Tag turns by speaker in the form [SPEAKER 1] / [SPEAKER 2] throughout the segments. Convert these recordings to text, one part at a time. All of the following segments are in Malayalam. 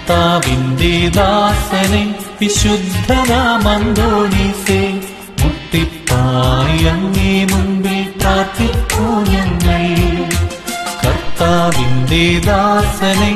[SPEAKER 1] കർത്താവിന്റെ ദാസനെ വിശുദ്ധനാമന്തോണീസേ മുട്ടിപ്പായി അങ്ങേ മുമ്പിൽ പ്രാർത്ഥിക്കൂ ഞങ്ങൾ കർത്താവിന്റെ ദാസനെ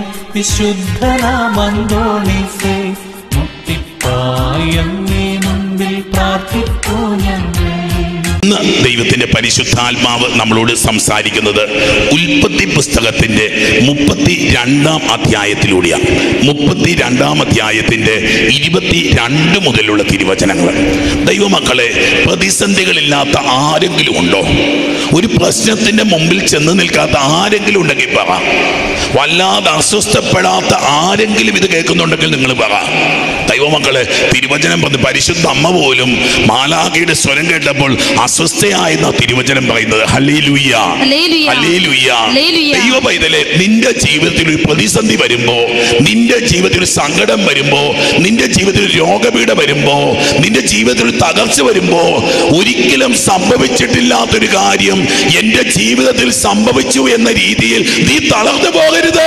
[SPEAKER 1] വിശുദ്ധനാമന്തോണീസേ മുട്ടിപ്പായി അങ്ങേ മുമ്പിൽ പ്രാർത്ഥിക്കൂ ഞങ്ങൾ
[SPEAKER 2] ഇന്ന് ദൈവത്തിന്റെ പരിശുദ്ധാത്മാവ് നമ്മളോട് സംസാരിക്കുന്നത് ഉൽപ്പത്തി പുസ്തകത്തിന്റെ മുപ്പത്തി രണ്ടാം അധ്യായത്തിലൂടെയാണ് മുപ്പത്തി രണ്ടാം അധ്യായത്തിന്റെ ഇരുപത്തി രണ്ട് മുതലുള്ള തിരുവചനങ്ങൾ ദൈവമക്കളെ പ്രതിസന്ധികളില്ലാത്ത ആരെങ്കിലും ഉണ്ടോ ഒരു പ്രശ്നത്തിന്റെ മുമ്പിൽ ചെന്ന് നിൽക്കാത്ത ആരെങ്കിലും ഉണ്ടെങ്കിൽ പറ വല്ലാതെ അസ്വസ്ഥപ്പെടാത്ത ആരെങ്കിലും ഇത് കേൾക്കുന്നുണ്ടെങ്കിൽ നിങ്ങൾ പറ ദൈവമക്കളെ തിരുവചനം പറഞ്ഞ് പരിശുദ്ധ അമ്മ പോലും മാലാഖയുടെ സ്വരം കേട്ടപ്പോൾ അസ്വസ്ഥയായെന്ന തിരുവചനം പറയുന്നത് ഹല്ലേലൂയ
[SPEAKER 3] ഹല്ലേലൂയ.
[SPEAKER 2] Hallelujah
[SPEAKER 3] hallelujah.
[SPEAKER 2] ദൈവ പൈതലെ നിന്റെ ജീവിതത്തിൽ ഒരു പ്രതിസന്ധി വരുമ്പോ നിന്റെ ജീവിതത്തിൽ ഒരു സങ്കടം വരുമ്പോ നിന്റെ ജീവിതത്തിൽ ഒരു രോഗപീഠ വരുമ്പോ നിന്റെ ജീവിതത്തിൽ ഒരു തകർച്ച വരുമ്പോ ഒരിക്കലും സംഭവിച്ചിട്ടില്ലാത്തൊരു കാര്യം എന്റെ ജീവിതത്തിൽ സംഭവിച്ചു എന്ന രീതിയിൽ നീ തളർന്നു പോകരുത്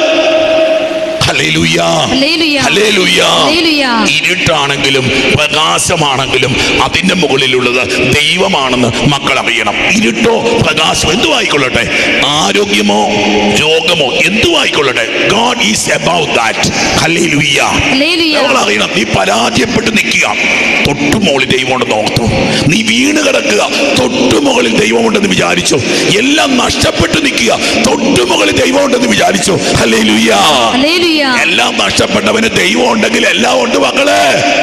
[SPEAKER 2] ഹല്ലേലൂയ
[SPEAKER 3] ഹല്ലേലൂയ.
[SPEAKER 2] Hallelujah
[SPEAKER 3] hallelujah.
[SPEAKER 2] ഇരുട്ടാണെങ്കിലും പ്രകാശമാണെങ്കിലും അതിന്റെ മുകളിലുള്ളത് ദൈവമാണെന്ന് മക്കൾ അറിയണം ഇരുട്ടോ പ്രകാശം എന്തു ആയിക്കൊള്ളട്ടെ ആരോഗ്യമോ രോഗമോ എന്തു ആയിക്കൊള്ളട്ടെ God is about that hallelujah
[SPEAKER 3] hallelujah.
[SPEAKER 2] നമ്മൾ അറിയണം നീ പരാജയപ്പെട്ട് നിൽക്കുക തൊട്ടു മുകളിൽ ദൈവമുണ്ടെന്ന് ഓർത്തു നീ വീണ് കിടക്കുക തൊട്ടു മുകളിൽ ദൈവമുണ്ടെന്ന് വിചാരിച്ചു എല്ലാം നഷ്ടപ്പെട്ട് നിൽക്കുക തൊട്ടു മുകളിൽ ദൈവമുണ്ടെന്ന് വിചാരിച്ചു ഹല്ലേലൂയ
[SPEAKER 3] ഹല്ലേലൂയ.
[SPEAKER 2] എല്ലാം നഷ്ടപ്പെട്ടവന് ദൈവം ഉണ്ടെങ്കിൽ എല്ലാം ഉണ്ട് മക്കളെ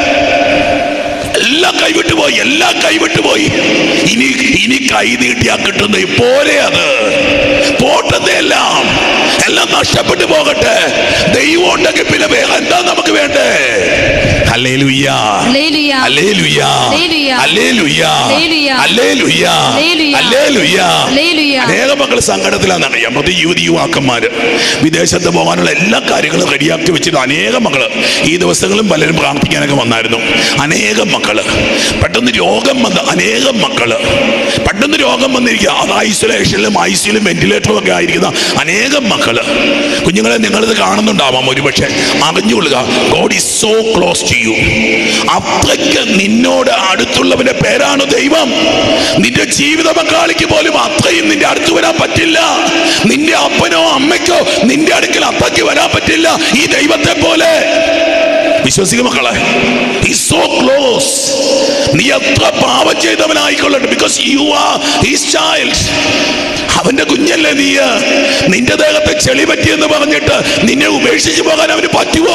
[SPEAKER 2] എല്ലാം കൈവിട്ടു പോയി എല്ലാം കൈവിട്ടു പോയി ഇനി ഇനി കൈ നീട്ടിയാ കിട്ടുന്ന പോലെ അത് പോട്ടത്തെ എല്ലാം എല്ലാം നഷ്ടപ്പെട്ടു പോകട്ടെ ദൈവം ഉണ്ടെങ്കിൽ പിന്നെ വേറെ എന്താ നമുക്ക് വേണ്ടേ hallelujah
[SPEAKER 3] hallelujah.
[SPEAKER 2] Hallelujah
[SPEAKER 3] hallelujah.
[SPEAKER 2] Hallelujah
[SPEAKER 3] hallelujah.
[SPEAKER 2] Hallelujah
[SPEAKER 3] hallelujah.
[SPEAKER 2] Hallelujah
[SPEAKER 3] hallelujah.
[SPEAKER 2] അനേകം മക്കൾ സങ്കടത്തിലാണെന്നറിയാം പ്രതി യുവതി യുവാക്കന്മാര് വിദേശത്ത് പോകാനുള്ള എല്ലാ കാര്യങ്ങളും റെഡിയാക്കി വെച്ചിട്ട് അനേകം മക്കള് ഈ ദിവസങ്ങളും പലരും പ്രാർത്ഥിക്കാനൊക്കെ വന്നായിരുന്നു അനേകം മക്കള് പെട്ടെന്ന് രോഗം വന്ന് അനേകം മക്കള് പെട്ടെന്ന് രോഗം വന്നിരിക്കുക അത് ഐസൊലേഷനിലും ഐസിയിലും വെന്റിലേറ്ററും ഒക്കെ ആയിരിക്കുന്ന അനേകം മക്കള് കുഞ്ഞുങ്ങളെ നിങ്ങളിത് കാണുന്നുണ്ടാവാം ഒരുപക്ഷെ അറിഞ്ഞുകൊള്ളുക God is so close to you അത്രയ്ക്ക് നിന്നോട് അടുത്തുള്ളവന്റെ പേരാണ് ദൈവം നിന്റെ ജീവിത പങ്കാളിക്ക് പോലും അത്രയും നിന്റെ അടുത്ത് വരാൻ പറ്റില്ല നിന്റെ അപ്പനോ അമ്മയ്ക്കോ നിന്റെ അടുക്കൽ അത്രയ്ക്ക് വരാൻ പറ്റില്ല ഈ ദൈവത്തെ പോലെ വിശ്വസിക്കുക മക്കളെ സോ ക്ലോസ് നീ എത്ര പാപം ചെയ്തവനായിക്കൊള്ളട്ടെ because you are his child അവന്റെ കുഞ്ഞല്ലേ നീ നിന്റെ ദേഹത്തെ ചെളി പറ്റിയെന്ന് പറഞ്ഞിട്ട് നിന്നെ ഉപേക്ഷിച്ച് പോകാൻ അവന് പറ്റുമോ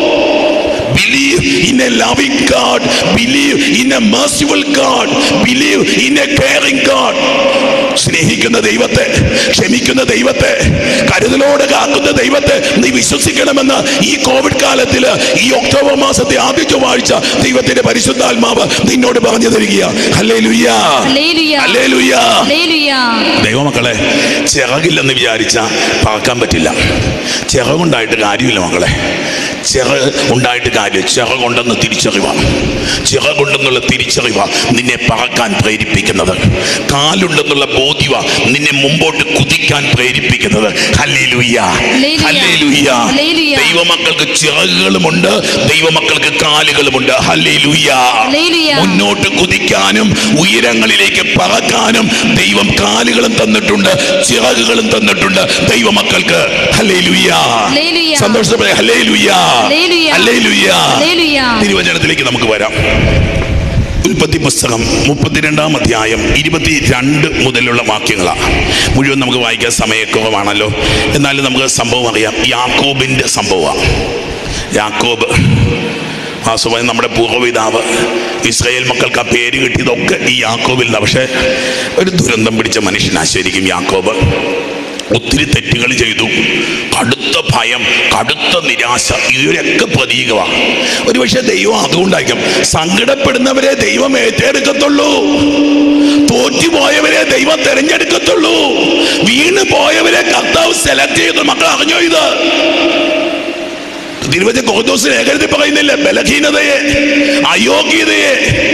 [SPEAKER 2] Believe in a loving God. Believe in a merciful God. Believe in a caring God. സ്നേഹിക്കുന്ന ദൈവത്തെ ക്ഷമിക്കുന്ന ദൈവത്തെ കരുതലോടെ കാക്കുന്ന ദൈവത്തെ നീ വിശ്വസിക്കണമെന്ന് ഈ കോവിഡ് കാലത്തില് ഈ ഒക്ടോബർ മാസത്തെ ആദ്യ ചൊവ്വാഴ്ച ദൈവത്തിന്റെ പരിശുദ്ധാത്മാവ് നിന്നോട് പറഞ്ഞു തരിക ഹല്ലേ ലുയ്യാ
[SPEAKER 3] ഹല്ലേലൂയ.
[SPEAKER 2] ഹല്ലേ ലുയ്യാ
[SPEAKER 3] ഹല്ലേലൂയ.
[SPEAKER 2] ദൈവമക്കളെ ചിറകില്ലെന്ന് വിചാരിച്ച പറക്കാൻ പറ്റില്ല ചിറകുണ്ടായിട്ട് കാര്യമില്ല മക്കളെ ചിറക് ഉണ്ടായിട്ട് കാര്യം ചിറകുണ്ടെന്ന് തിരിച്ചറിവ ചിറകുണ്ടെന്നുള്ള തിരിച്ചറിവ നിന്നെ പറക്കാൻ പ്രേരിപ്പിക്കുന്നത് കാലുണ്ടെന്നുള്ള ബോധ്യവ നിന്നെ മുമ്പോട്ട് കുതിക്കാൻ പ്രേരിപ്പിക്കുന്നത് ഹല്ലേലൂയ
[SPEAKER 3] ഹല്ലേലൂയ.
[SPEAKER 2] Hallelujah
[SPEAKER 3] hallelujah.
[SPEAKER 2] ദൈവമക്കൾക്ക് ചിറകുകളുമുണ്ട് ദൈവമക്കൾക്ക് കാലുകളുമുണ്ട് ഹല്ലേലൂയ
[SPEAKER 3] ഹല്ലേലൂയ.
[SPEAKER 2] മുന്നോട്ട് കുതിക്കാനും ഉയരങ്ങളിലേക്ക് പറക്കാനും ദൈവം കാലുകളും തന്നിട്ടുണ്ട് ചിറകുകളും തന്നിട്ടുണ്ട് ദൈവമക്കൾക്ക് ഹല്ലേലൂയ
[SPEAKER 3] ഹല്ലേലൂയ.
[SPEAKER 2] സന്തോഷത്തോടെ ഹല്ലേലൂയ
[SPEAKER 3] ഹല്ലേലൂയ.
[SPEAKER 2] Hallelujah
[SPEAKER 3] hallelujah.
[SPEAKER 2] തിരുവചനത്തിലേക്ക് നമുക്ക് വരാം ഉൽപ്പത്തി പുസ്തകം മുപ്പത്തിരണ്ടാം അധ്യായം ഇരുപത്തി രണ്ട് മുതലുള്ള വാക്യങ്ങളാണ് മുഴുവൻ നമുക്ക് വായിക്കാൻ സമയക്കുറവാണല്ലോ എന്നാലും നമുക്ക് സംഭവം അറിയാം യാക്കോബിന്റെ സംഭവമാണ് യാക്കോബ് വാസ്തവമായി നമ്മുടെ പൂർവ്വപിതാവ് ഇസ്രായേൽ മക്കൾക്ക് ആ പേര് കിട്ടിയതൊക്കെ ഈ യാക്കോബിൽ നിന്നാണ് പക്ഷേ ഒരു ദുരന്തം പിടിച്ച മനുഷ്യനാ ശരിക്കും യാക്കോബ് ഒത്തിരി തെറ്റുകൾ ചെയ്തു കടുത്ത ഭയം കടുത്ത നിരാശ ഇതിനൊക്കെ പ്രതീകമാണ് ഒരുപക്ഷെ ദൈവം അതുകൊണ്ടായിരിക്കും സങ്കടപ്പെടുന്നവരെ ദൈവം ഏറ്റെടുക്കത്തുള്ളൂ തോറ്റുപോയവരെ ദൈവം തെരഞ്ഞെടുക്കത്തുള്ളൂ വീണ് പോയവരെ കർത്താവ് സെലക്ട് ചെയ്തു മക്കൾ അറിഞ്ഞോ ഇത് തിരുവചന കോതോസ് ലേഖനത്തിൽ പറയുന്നില്ല ബലഹീനതയെ അയോഗ്യതയെ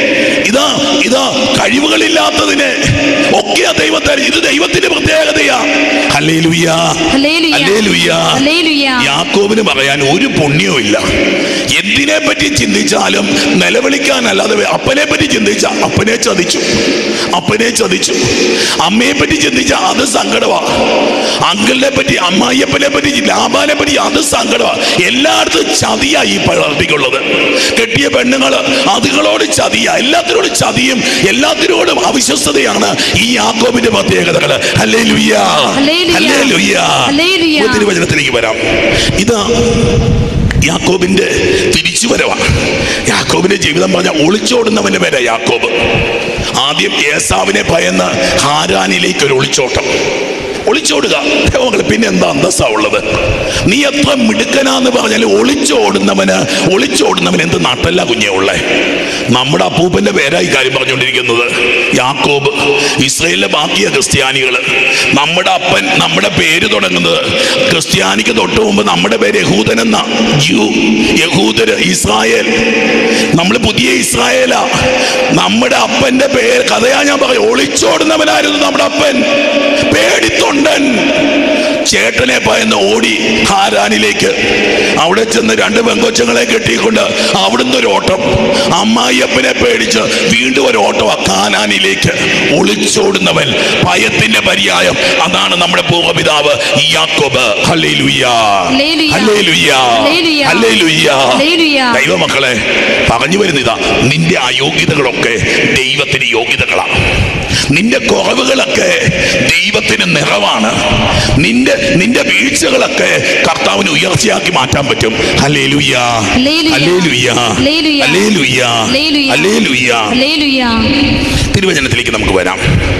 [SPEAKER 2] ഇതാ ഇതാ കഴിവുകളില്ലാത്തതിനെ ഒക്കെ ദൈവത്തെ ഇത് ദൈവത്തിന്റെ പ്രത്യേകതയാ ഹല്ലേലൂയ
[SPEAKER 3] ഹല്ലേലൂയ.
[SPEAKER 2] Hallelujah
[SPEAKER 3] hallelujah.
[SPEAKER 2] യാക്കോബിന് പറയാൻ ഒരു പുണ്യവും ഇല്ല എന്തിനെ പറ്റി ചിന്തിച്ചാലും നിലവിളിക്കാനല്ലാതെ വേ- അപ്പനെ പറ്റി ചിന്തിച്ച അപ്പനെ ചതിച്ചു അപ്പനെ ചതിച്ചു അമ്മയെ പറ്റി ചിന്തിച്ച അത് സങ്കടമാ അങ്കിളിനെ പറ്റി അമ്മായിയപ്പനെ പറ്റി ലാബാനെ പറ്റി അത് സങ്കടമാ എല്ലായിടത്തും ചതിയാ ഈ പളർത്തിക്കുള്ളത് കെട്ടിയ പെണ്ണുങ്ങള് അതുങ്ങളോട് ചതിയാ എല്ലാത്തിനോടും ചതിയും എല്ലാത്തിനോടും അവിശ്വസ്തതയാണ് ഈ യാക്കോബിന്റെ പ്രത്യേകതകള് അല്ലേ ലുയ്യാ
[SPEAKER 3] ഹല്ലേലൂയ.
[SPEAKER 2] അല്ലേ ലുയ്യാ
[SPEAKER 3] ഹല്ലേലൂയ.
[SPEAKER 2] തിരുവചനത്തിലേക്ക് വരാം ഇതാ യാക്കോബിന്റെ തിരിച്ചു വരവാണ് യാക്കോബിന്റെ ജീവിതം പറഞ്ഞ ഒളിച്ചോടുന്നവന്റെ പേരാ യാക്കോബ് ആദ്യം ഏസാവിനെ ഭയന്ന് ഹാരാനിലേക്ക് ഒരു ഒളിച്ചോട്ടം ഒളിച്ചോടുക മക്കളെ പിന്നെ എന്താ അന്തസ്സാ ഉള്ളത് നീ എത്ര മിടുക്കനാന്ന് പറഞ്ഞാൽ ഒളിച്ചോടുന്നവന് ഒളിച്ചോടുന്നവൻ എന്ത് നട്ടല്ല കുഞ്ഞെ ഉള്ളേ നമ്മുടെ അപ്പൂപ്പന്റെ പേരായി കാര്യം പറഞ്ഞുകൊണ്ടിരിക്കുന്നത് യാക്കോബ് ഇസ്രയേലിലെ ബാക്കിയ ക്രിസ്ത്യാനികള് നമ്മുടെ അപ്പൻ നമ്മുടെ പേര് തുടങ്ങുന്നത് ക്രിസ്ത്യാനിക്ക് തൊട്ട് മുമ്പ് നമ്മുടെ പേര് യഹൂദൻ എന്ന യു യഹൂദര് ഇസ്രായേൽ നമ്മൾ പുതിയ ഇസ്രായേലാ നമ്മുടെ അപ്പന്റെ പേര് കഥയാ ഞാൻ പറയും ഒളിച്ചോടുന്നവനായിരുന്നു നമ്മുടെ അപ്പൻ പേടിത്തൊണ്ടൻ ചേട്ടനെ ഭയന്ന് ഓടി ഹാരാനിലേക്ക് അവിടെ ചെന്ന് രണ്ട് പെങ്കൊച്ചങ്ങളെ കെട്ടിക്കൊണ്ട് അവിടുന്ന് ഒരു ഓട്ടം അമ്മായിയപ്പനെ പേടിച്ച് വീണ്ടും ഒരു ഓട്ടം കാനാനിലേക്ക് ഒളിച്ചോടുന്നവൻ ഭയത്തിന്റെ പര്യായം അതാണ് നമ്മുടെ പൂർവ്വപിതാവ് Yakob hallelujah
[SPEAKER 3] hallelujah.
[SPEAKER 2] Hallelujah
[SPEAKER 3] hallelujah.
[SPEAKER 2] Hallelujah
[SPEAKER 3] hallelujah.
[SPEAKER 2] ദൈവമക്കളെ പറഞ്ഞു വരുന്നിതാ നിന്റെ അയോഗ്യതകളൊക്കെ ദൈവത്തിന് യോഗ്യതകളാണ് നിന്റെ കുറവുകളൊക്കെ ദൈവത്തിന് നിറവാണ് നിന്റെ നിന്റെ വീഴ്ചകളൊക്കെ കർത്താവിന് ഉയർച്ചയാക്കി മാറ്റാൻ പറ്റും hallelujah
[SPEAKER 3] hallelujah.
[SPEAKER 2] Hallelujah
[SPEAKER 3] hallelujah.
[SPEAKER 2] Hallelujah
[SPEAKER 3] hallelujah.
[SPEAKER 2] Hallelujah
[SPEAKER 3] hallelujah.
[SPEAKER 2] തിരുവചനത്തിലേക്ക് നമുക്ക് വരാം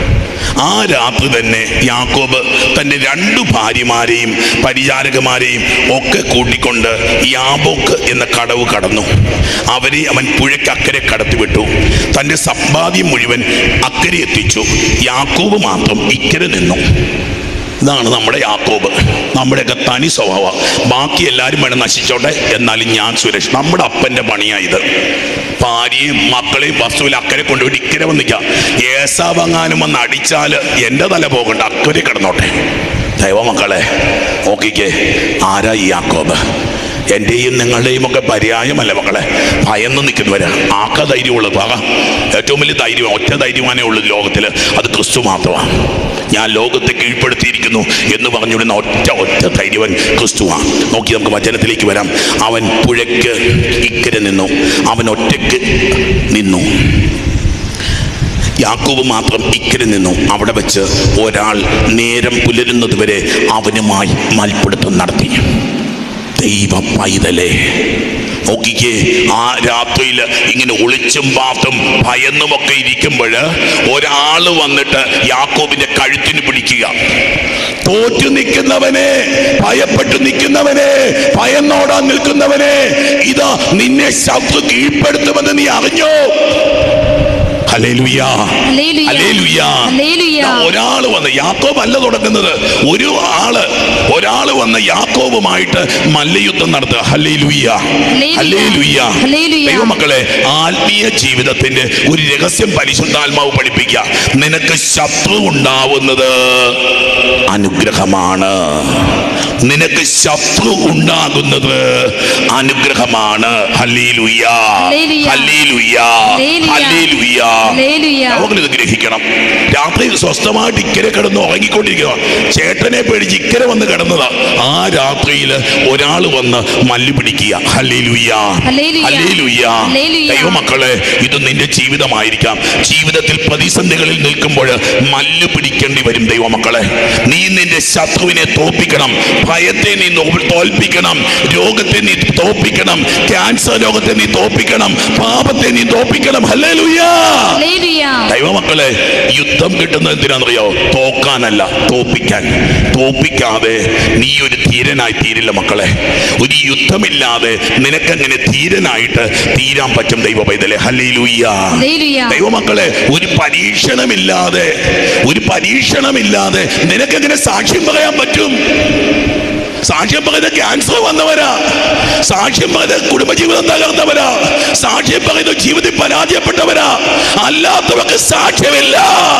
[SPEAKER 2] ആ രാത്രി തന്നെ യാക്കോബ് തന്റെ രണ്ടു ഭാര്യമാരെയും പരിചാരകമാരെയും ഒക്കെ കൂട്ടിക്കൊണ്ട് യാബോക്ക് എന്ന കടവ് കടന്നു അവരെ അവൻ പുഴയ്ക്ക് അക്കരെ കടത്തിവിട്ടു തന്റെ സമ്പാദ്യം മുഴുവൻ അക്കരെ എത്തിച്ചു യാക്കോബ് മാത്രം ഇക്കരെ നിന്നു ഇതാണ് നമ്മുടെ യാക്കോബ് നമ്മുടെയൊക്കെ തനി സ്വഭാവം ബാക്കി എല്ലാവരും വേണം നശിച്ചോട്ടെ എന്നാലും ഞാൻ സുരക്ഷ നമ്മുടെ അപ്പന്റെ പണിയായത് ഭാര്യയും മക്കളെയും വസ്തുവിൽ അക്കരെ കൊണ്ടുപോയി ഇക്കരെ വന്നിക്കാം ഏസാവങ്ങാനും വന്ന് അടിച്ചാൽ എൻ്റെ തല പോകണ്ട അക്കരെ കിടന്നോട്ടെ ദൈവമക്കളെ നോക്കിക്കേ ആരാ ഈ യാക്കോബ് എൻ്റെയും നിങ്ങളുടെയും ഒക്കെ പര്യായമല്ല മക്കളെ ഭയന്ന് നിൽക്കുന്നവരാ ആക്ക ധൈര്യമുള്ളത് പറ ഏറ്റവും വലിയ ധൈര്യം ഒറ്റ ധൈര്യമാനേ ഉള്ളൂ ലോകത്തിൽ അത് ക്രിസ്തു മാത്രമാണ് ഞാൻ ലോകത്തെ കീഴ്പ്പെടുത്തിയിരിക്കുന്നു എന്ന് പറഞ്ഞുവിടുന്ന ഒറ്റ ഒറ്റ ധൈര്യവൻ ക്രിസ്തുവാണ് നോക്കി നമുക്ക് വചനത്തിലേക്ക് വരാം അവൻ പുഴയ്ക്ക് ഇക്കരെ നിന്നു അവൻ ഒറ്റയ്ക്ക് നിന്നു യാക്കോബ് മാത്രം ഇക്കരെ നിന്നു അവിടെ വെച്ച് ഒരാൾ നേരം പുലരുന്നത് വരെ അവനുമായി മൽപ്പിടുത്തം നടത്തി ദൈവ പൈതലേ നോക്കിക്കേ ആ രാത്രിയിൽ ഇങ്ങനെ ഒളിച്ചും പാത്തും ഭയന്നുമൊക്കെ ഇരിക്കുമ്പോൾ ഒരാൾ വന്നിട്ട് യാക്കോബിന്റെ കഴുത്തിന് പിടിക്കുക തോറ്റു നിൽക്കുന്നവനെ ഭയപ്പെട്ടു നിൽക്കുന്നവനെ ഭയന്നോടാൻ നിൽക്കുന്നവനെ ഇതാ നിന്നെ ശത്രു കീഴ്പ്പെടുത്തുമെന്ന് നീ അറിഞ്ഞോ ഹല്ലേലൂയ
[SPEAKER 3] ഹല്ലേലൂയ.
[SPEAKER 2] Hallelujah
[SPEAKER 3] hallelujah.
[SPEAKER 2] ദാ ഒരാള് വന്ന് യാക്കോബ് അല്ല തുടങ്ങുന്നത് ഒരു ആള് ഒരാള് വന്ന് യാക്കോബുമായിട്ട് മല്ലയുദ്ധം നടത്തുക ഹല്ലേലൂയ
[SPEAKER 3] ഹല്ലേലൂയ.
[SPEAKER 2] Hallelujah
[SPEAKER 3] hallelujah.
[SPEAKER 2] ദൈവമക്കളെ ആത്മീയ ജീവിതത്തിന്റെ ഒരു രഹസ്യം പരിശുദ്ധാത്മാവ് പഠിപ്പിക്കുക നിനക്ക് ശത്രു ഉണ്ടാവുന്നത് അനുഗ്രഹമാണ് നിനക്ക് ശത്രു ഉണ്ടാകുന്നത് അനുഗ്രഹമാണ് hallelujah
[SPEAKER 3] hallelujah.
[SPEAKER 2] Hallelujah
[SPEAKER 3] hallelujah.
[SPEAKER 2] Hallelujah
[SPEAKER 3] hallelujah.
[SPEAKER 2] ഇത് ഗ്രഹിക്കണം രാത്രി സ്വസ്ഥമായിട്ട് ഇക്കരെ കിടന്ന് ഉറങ്ങിക്കൊണ്ടിരിക്കുക ചേട്ടനെ പേടിച്ച് ഇക്കരെ വന്ന് കിടന്നതാ ആ രാത്രിയിൽ ഒരാൾ വന്ന് മല്ലു പിടിക്കുക ഹല്ലേലൂയ
[SPEAKER 3] ഹല്ലേലൂയ.
[SPEAKER 2] Hallelujah
[SPEAKER 3] hallelujah.
[SPEAKER 2] ദൈവമക്കളെ ഇത് നിന്റെ ജീവിതമായിരിക്കാം ജീവിതത്തിൽ പ്രതിസന്ധികളിൽ നിൽക്കുമ്പോൾ മല്ലു പിടിക്കേണ്ടി വരും ദൈവമക്കളെ നീ നിന്റെ ശത്രുവിനെ തോൽപ്പിക്കണം ഭയത്തെ നീ നോ- തോൽപ്പിക്കണം രോഗത്തെ നീ തോൽപ്പിക്കണം ക്യാൻസർ രോഗത്തെ നീ തോൽപ്പിക്കണം പാപത്തെ നീ തോൽപ്പിക്കണം ഹല്ലേലൂയ
[SPEAKER 3] ഹല്ലേലൂയ.
[SPEAKER 2] ദൈവമക്കളെ യുദ്ധം കിട്ടുന്നത് എന്തിനാണെന്നറിയോ തോക്കാനല്ല തോപ്പിക്കാൻ തോപ്പിക്കാതെ നീ ഒരു ധീരനായി തീരില്ല മക്കളെ ഒരു യുദ്ധമില്ലാതെ നിനക്കങ്ങനെ ധീരനായിട്ട് തീരാൻ പറ്റും ദൈവ പൈതലെ ഹല്ലേലൂയ
[SPEAKER 3] ഹല്ലേലൂയ.
[SPEAKER 2] ദൈവമക്കളെ ഒരു പരീക്ഷണമില്ലാതെ ഒരു പരീക്ഷണമില്ലാതെ നിനക്കെങ്ങനെ സാക്ഷ്യം പറയാൻ പറ്റും സാക്ഷ്യം പറയുന്നത് ക്യാൻസർ വന്നവരാ സാക്ഷ്യം പറയുന്നത് കുടുംബജീവിതം തകർന്നവരാ സാക്ഷ്യം പറയുന്നത് ജീവിതത്തിൽ പരാജയപ്പെട്ടവരാ അല്ലാത്തവർക്ക് സാക്ഷ്യമില്ല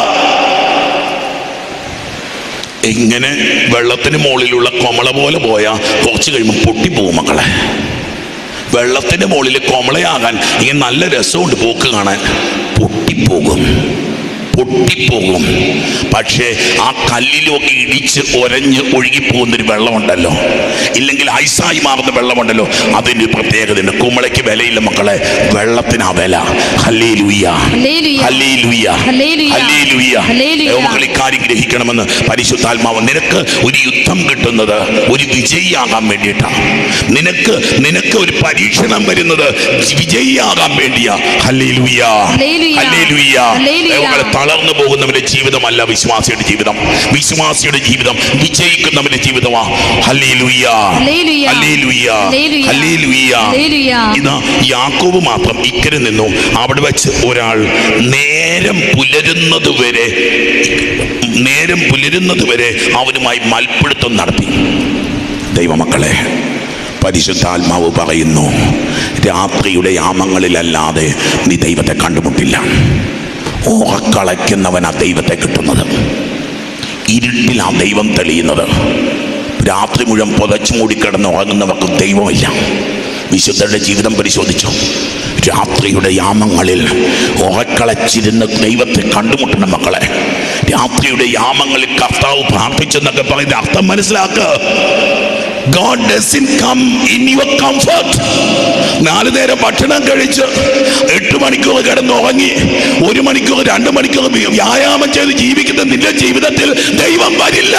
[SPEAKER 2] ഇങ്ങനെ വെള്ളത്തിന് മുകളിലുള്ള കൊമള പോലെ പോയാൽ കുറച്ച് കഴിയുമ്പോൾ പൊട്ടിപ്പോവും മക്കളെ വെള്ളത്തിന്റെ മുകളിൽ കൊമളയാകാൻ ഇങ്ങനെ നല്ല രസമുണ്ട് പോക്ക് കാണാൻ പൊട്ടിപ്പോകും പൊട്ടിപ്പോകും പക്ഷേ ആ കല്ലിലൊക്കെ ഇടിച്ച് ഒരഞ്ഞ് ഒഴുകിപ്പോകുന്നൊരു വെള്ളമുണ്ടല്ലോ ഇല്ലെങ്കിൽ ഐസായി മാറുന്ന വെള്ളമുണ്ടല്ലോ അതിൻ്റെ ഒരു പ്രത്യേകതയുണ്ട് കുമളയ്ക്ക് വിലയില്ല മക്കളെ വെള്ളത്തിന് ആ വില ഹല്ലേ ലുയ്യ
[SPEAKER 3] ഹല്ലേലൂയ.
[SPEAKER 2] ഹല്ലേ ലുയ്യ
[SPEAKER 3] ഹല്ലേലൂയ.
[SPEAKER 2] ഹല്ലേ ലുയ്യ
[SPEAKER 3] ഹല്ലേലൂയ.
[SPEAKER 2] മക്കൾ ഇക്കാര്യം ഗ്രഹിക്കണമെന്ന് പരിശുദ്ധാത്മാവ് നിനക്ക് ഒരു യുദ്ധം കിട്ടുന്നത് ഒരു വിജയിയാകാൻ വേണ്ടിയിട്ടാണ് നിനക്ക് നിനക്ക് ഒരു പരീക്ഷണം വരുന്നത് വിജയിയാകാൻ വേണ്ടിയാ ഹല്ലേലൂയ
[SPEAKER 3] ഹല്ലേലൂയ.
[SPEAKER 2] Hallelujah
[SPEAKER 3] hallelujah.
[SPEAKER 2] ദൈവങ്ങളെ തളർന്നു പോകുന്നവന്റെ ജീവിതമല്ല വിശ്വാസിയുടെ ജീവിതം വിശ്വാസിയുടെ ജീവിതം വിജയിക്കുന്നവന്റെ ജീവിതമാ hallelujah
[SPEAKER 3] hallelujah.
[SPEAKER 2] Hallelujah
[SPEAKER 3] hallelujah.
[SPEAKER 2] Hallelujah
[SPEAKER 3] hallelujah.
[SPEAKER 2] ഇതാ യാക്കോബ് മാത്രം ഇക്കരെ നിന്നു അവിടെ വെച്ച് ഒരാൾ നേരം പുലരുന്നത് വരെ നേരം പുലരുന്നത് വരെ അവനുമായി മൽപ്പിടുത്തം നടത്തി ദൈവമക്കളെ പരിശുദ്ധാത്മാവ് പറയുന്നു രാത്രിയുടെ യാമങ്ങളിലല്ലാതെ നീ ദൈവത്തെ കണ്ടുമുട്ടില്ല ഓറക്കളയ്ക്കുന്നവൻ ആ ദൈവത്തെ കിട്ടുന്നത് ഇരുട്ടിൽ ആ ദൈവം തെളിയുന്നത് രാത്രി മുഴുവൻ പുതച്ചു മൂടിക്കിടന്ന് ഉറങ്ങുന്നവർക്ക് ദൈവമില്ല വിശുദ്ധരുടെ ജീവിതം പരിശോധിച്ചു രാത്രിയുടെ യാമങ്ങളിൽ ഉറക്കളച്ചിരുന്ന് ദൈവത്തെ കണ്ടുമുട്ടണം മക്കളെ രാത്രിയുടെ യാമങ്ങളിൽ കർത്താവ് പ്രാർത്ഥിച്ചെന്നൊക്കെ പറയുന്ന അർത്ഥം മനസ്സിലാക്കുക God doesn't come in your comfort നാല് നേരം ഭക്ഷണം കഴിച്ച് എട്ട് മണിക്കൂർ കിടന്ന് ഉറങ്ങി ഒരു മണിക്കൂർ രണ്ട് മണിക്കൂർ വ്യായാമം ചെയ്ത് ജീവിക്കുന്ന നിന്റെ ജീവിതത്തിൽ ദൈവം വരില്ല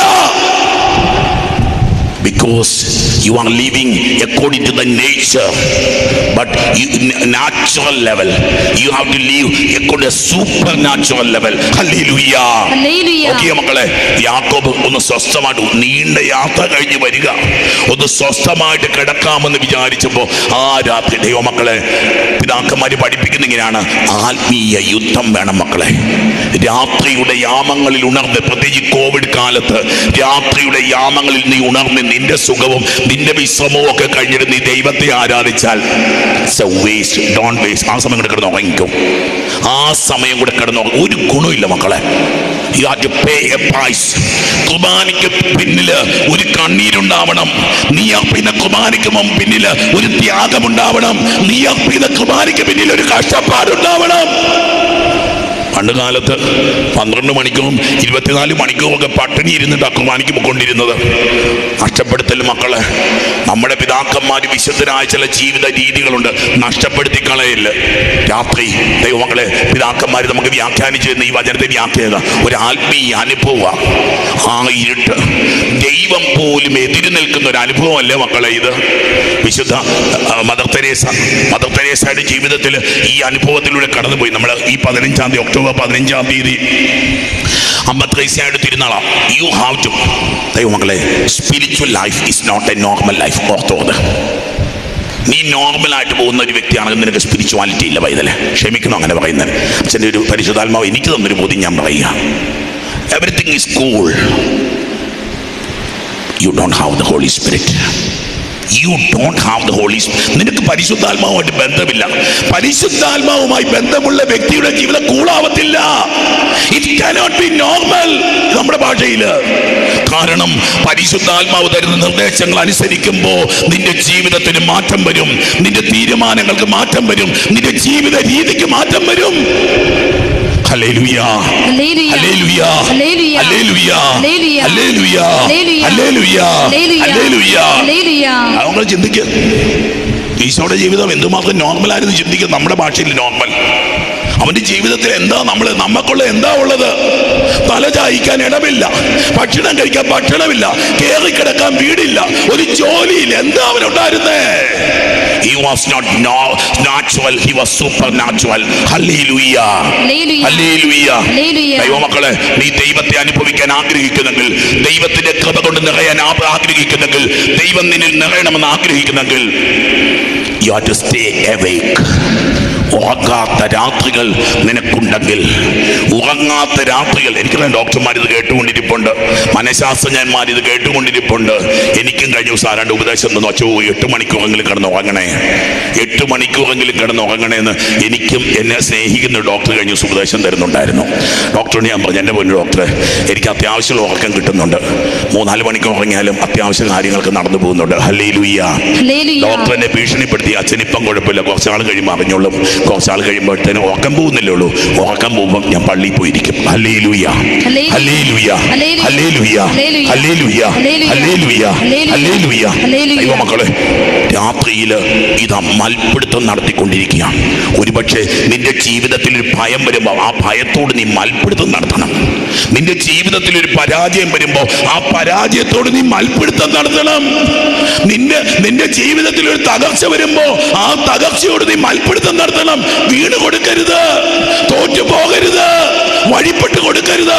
[SPEAKER 2] because you are living according to the nature but you, natural level you have to live according to a supernatural level hallelujah
[SPEAKER 3] hallelujah.
[SPEAKER 2] നോക്കിയ മക്കളെ യാക്കോബ് ഒന്ന് സ്വസ്ഥമായിട്ട് നീണ്ട യാത്ര കഴിഞ്ഞ് വരിക ഒന്ന് സ്വസ്ഥമായിട്ട് കിടക്കാമെന്ന് വിചാരിച്ചപ്പോൾ ആ രാത്രി ദൈവമക്കളെ പിതാക്കന്മാര് പഠിപ്പിക്കുന്ന ഇങ്ങനെയാണ് ആത്മീയ യുദ്ധം വേണം മക്കളെ രാത്രിയുടെ യാമങ്ങളിൽ ഉണർന്ന് പ്രത്യേകിച്ച് കോവിഡ് കാലത്ത് രാത്രിയുടെ യാമങ്ങളിൽ നീ ഉണർന്ന് നിന്റെ സുഖവും നിന്റെ വിശ്രമവും ഒക്കെ കഴിഞ്ഞിട്ട് നീ ദൈവത്തെ ആരാധിച്ചാൽ വേസ്റ്റ് ഡോൺ വേസ്റ്റ് ആ സമയം കൂടെ കിടന്ന് ഉറങ്ങിക്കും ആ സമയം കൂടെ കിടന്ന് ഉറങ്ങും. ഒരു ഗുണമില്ല മക്കളെ you have to pay a price കുർബാനയ്ക്ക് പിന്നില് ഒരു കണ്ണീരുണ്ടാവണം നീ അർപ്പിക്കുന്ന കുർബാനയ്ക്ക് മുമ്പ് പിന്നില് ഒരു ത്യാഗമുണ്ടാവണം നീ അർപ്പിക്കുന്ന കുർബാനയ്ക്ക് പിന്നിൽ ഒരു കഷ്ടപ്പാടുണ്ടാവണം പണ്ട് കാലത്ത് പന്ത്രണ്ട് മണിക്കൂറും ഇരുപത്തിനാല് മണിക്കൂറും ഒക്കെ പട്ടിണി ഇരുന്നിട്ട് കുർബാനയ്ക്ക് പോയിക്കൊണ്ടിരുന്നത് നഷ്ടപ്പെടുത്തൽ മക്കളെ നമ്മുടെ പിതാക്കന്മാർ വിശുദ്ധരായ ചില ജീവിത രീതികളുണ്ട് നഷ്ടപ്പെടുത്തി കളയില്ല രാത്രി ദൈവമക്കളെ പിതാക്കന്മാർ നമുക്ക് വ്യാഖ്യാനിച്ചു തരുന്ന ഈ വചനത്തെ വ്യാഖ്യാത ഒരു ആത്മീയ അനുഭവ ആ ഇരുട്ട് ദൈവം പോലും എതിര് നിൽക്കുന്ന ഒരു അനുഭവമല്ലേ മക്കളെ ഇത് വിശുദ്ധ ആ, മദർ തെരേസ മദർ തെരേസയുടെ ജീവിതത്തിൽ ഈ അനുഭവത്തിലൂടെ കടന്നുപോയി നമ്മൾ ഈ പതിനഞ്ചാം തീയതി ഒക്ടോബർ പതിനഞ്ചാം തീയതി അമ്പത്രേസ്യയുടെ തിരുനാളാം യു ഹാവ് ടു ദൈവമക്കളെ spiritual life is not a normal life ഓർത്തോത് നീ നോർമലായിട്ട് പോകുന്ന ഒരു വ്യക്തിയാണെങ്കിൽ നിനക്ക് സ്പിരിച്വാലിറ്റി ഇല്ല പൈതലെ ക്ഷമിക്കണം അങ്ങനെ പറയുന്നത് അച്ഛൻ്റെ ഒരു പരിശുദ്ധാത്മാവ് എനിക്ക് തന്നൊരു ബോധ്യം ഞാൻ പറയുക everything is cool you don't have the Holy Spirit you don't have the Holy നിനക്ക് പരിശുദ്ധാത്മാവുമായിട്ട് ബന്ധമില്ല പരിശുദ്ധാത്മാവുമായി ബന്ധമുള്ള വ്യക്തിയുടെ ജീവിതം കൂളാവത്തില്ല ഇറ്റ് കാനോട്ട് ബി നോർമൽ നമ്മുടെ ഭാഷയിൽ കാരണം പരിശുദ്ധാത്മാവ് തരുന്ന നിർദ്ദേശങ്ങൾ അനുസരിക്കുമ്പോൾ നിന്റെ ജീവിതത്തിന് മാറ്റം വരും നിന്റെ തീരുമാനങ്ങൾക്ക് മാറ്റം വരും നിന്റെ ജീവിത രീതിക്ക് മാറ്റം വരും hallelujah
[SPEAKER 3] hallelujah.
[SPEAKER 2] Hallelujah
[SPEAKER 3] hallelujah.
[SPEAKER 2] Hallelujah
[SPEAKER 3] hallelujah.
[SPEAKER 2] Hallelujah
[SPEAKER 3] hallelujah.
[SPEAKER 2] Hallelujah
[SPEAKER 3] hallelujah.
[SPEAKER 2] Hallelujah
[SPEAKER 3] hallelujah.
[SPEAKER 2] അതുകൊണ്ട് ചിന്തിക്കുക ഈശോയുടെ ജീവിതം എന്തുമാത്രം നോർമലായിരുന്നു ചിന്തിക്കുക നമ്മുടെ ഭാഷയിൽ നോർമൽ അവന്റെ ജീവിതത്തിൽ എന്താ നമ്മൾ നമ്മക്കുള്ള എന്താ ഉള്ളത് തല ചായ്ക്കാൻ ഇടമില്ല ഭക്ഷണം കഴിക്കാൻ ഭക്ഷണമില്ല കയറി കിടക്കാൻ വീടില്ല ഒരു ജോലിയില്ല എന്താ അവനുണ്ടായിരുന്നേ He was not no- natural, he was supernatural. Hallelujah.
[SPEAKER 3] Hallelujah.
[SPEAKER 2] Hallelujah.
[SPEAKER 3] Hallelujah.
[SPEAKER 2] ദൈവമക്കളെ നീ ദൈവത്തെ അനുഭവിക്കാൻ ആഗ്രഹിക്കുന്നെങ്കിൽ ദൈവത്തിന്റെ കൃപ കൊണ്ട് നിറയാൻ ആ- ആഗ്രഹിക്കുന്നെങ്കിൽ ദൈവം നിന്നിൽ നിറയണമെന്ന് ആഗ്രഹിക്കുന്നെങ്കിൽ you have to stay awake ഉറങ്ങാത്ത രാത്രികൾ നിനക്കുണ്ടെങ്കിൽ ഉറങ്ങാത്ത രാത്രികൾ എനിക്കറിയാം ഡോക്ടർമാർ ഇത് കേട്ടുകൊണ്ടിരിപ്പുണ്ട് മനഃശാസ്ത്രജ്ഞന്മാർ ഇത് കേട്ടുകൊണ്ടിരിപ്പുണ്ട് എനിക്കും കഴിഞ്ഞ ദിവസം ആരാണ്ട് ഉപദേശം തന്നു അച്ഛോ എട്ട് മണിക്കൂറെങ്കിലും കിടന്ന് ഉറങ്ങണേ എട്ട് മണിക്കൂറെങ്കിലും കിടന്ന് ഉറങ്ങണേ എന്ന് എനിക്കും എന്നെ സ്നേഹിക്കുന്ന ഒരു ഡോക്ടർ കഴിഞ്ഞ ദിവസം ഉപദേശം തരുന്നുണ്ടായിരുന്നു ഡോക്ടറിന് ഞാൻ പറഞ്ഞു എൻ്റെ പൊന്നു ഡോക്ടറെ എനിക്ക് അത്യാവശ്യമുള്ള ഉറക്കം കിട്ടുന്നുണ്ട് മൂന്നാല് മണിക്കൂർ ഉറങ്ങിയാലും അത്യാവശ്യ കാര്യങ്ങൾക്ക് നടന്നു പോകുന്നുണ്ട് ഹല്ലേ ലുയ്യ
[SPEAKER 3] ഹല്ലേലൂയ
[SPEAKER 2] ഡോക്ടർ എന്നെ ഭീഷണിപ്പെടുത്തി അച്ഛനിപ്പം കുഴപ്പമില്ല കുറച്ചാൾ കഴിയുമ്പോൾ അറിഞ്ഞോളും കുറച്ചാൾ കഴിയുമ്പോഴത്തേനും ഉറക്കം പോകുന്നില്ലേ ഉള്ളൂ ഉറക്കം പോകുമ്പോൾ ഞാൻ പള്ളിയിൽ പോയിരിക്കും ഹല്ലേ ലുയ്യ
[SPEAKER 3] ഹല്ലേലൂയ.
[SPEAKER 2] ഹല്ലേ ലുയ്യ
[SPEAKER 3] ഹല്ലേലൂയ.
[SPEAKER 2] ഹല്ലേ ലുയ്യ
[SPEAKER 3] ഹല്ലേലൂയ.
[SPEAKER 2] ഹല്ലേ ലുയ്യ
[SPEAKER 3] ഹല്ലേലൂയ.
[SPEAKER 2] ഹല്ലേ ലുയ്യ
[SPEAKER 3] ഹല്ലേലൂയ.
[SPEAKER 2] ഹല്ലേ ലുയ്യ
[SPEAKER 3] ഹല്ലേലൂയ.
[SPEAKER 2] ദൈവ മക്കളെ രാത്രിയിൽ ഇത് മൽപ്പിടുത്തം നടത്തിക്കൊണ്ടിരിക്കുകയാണ് ഒരുപക്ഷെ നിന്റെ ജീവിതത്തിൽ ഒരു ഭയം വരുമ്പോൾ ആ ഭയത്തോട് നീ മൽപ്പിടുത്തം നടത്തണം നിന്റെ ജീവിതത്തിൽ ഒരു പരാജയം വരുമ്പോൾ ആ പരാജയത്തോട് നീ മൽപ്പിടുത്തം നടത്തണം നിന്റെ നിന്റെ ജീവിതത്തിൽ ഒരു തകർച്ച വരുമ്പോ ആ തകർച്ചയോട് നീ മൽപ്പിടുത്തം നടത്തണം വീണ് കൊടുക്കരുത് തോറ്റു പോകരുത് വഴിപ്പെട്ട് കൊടുക്കരുത്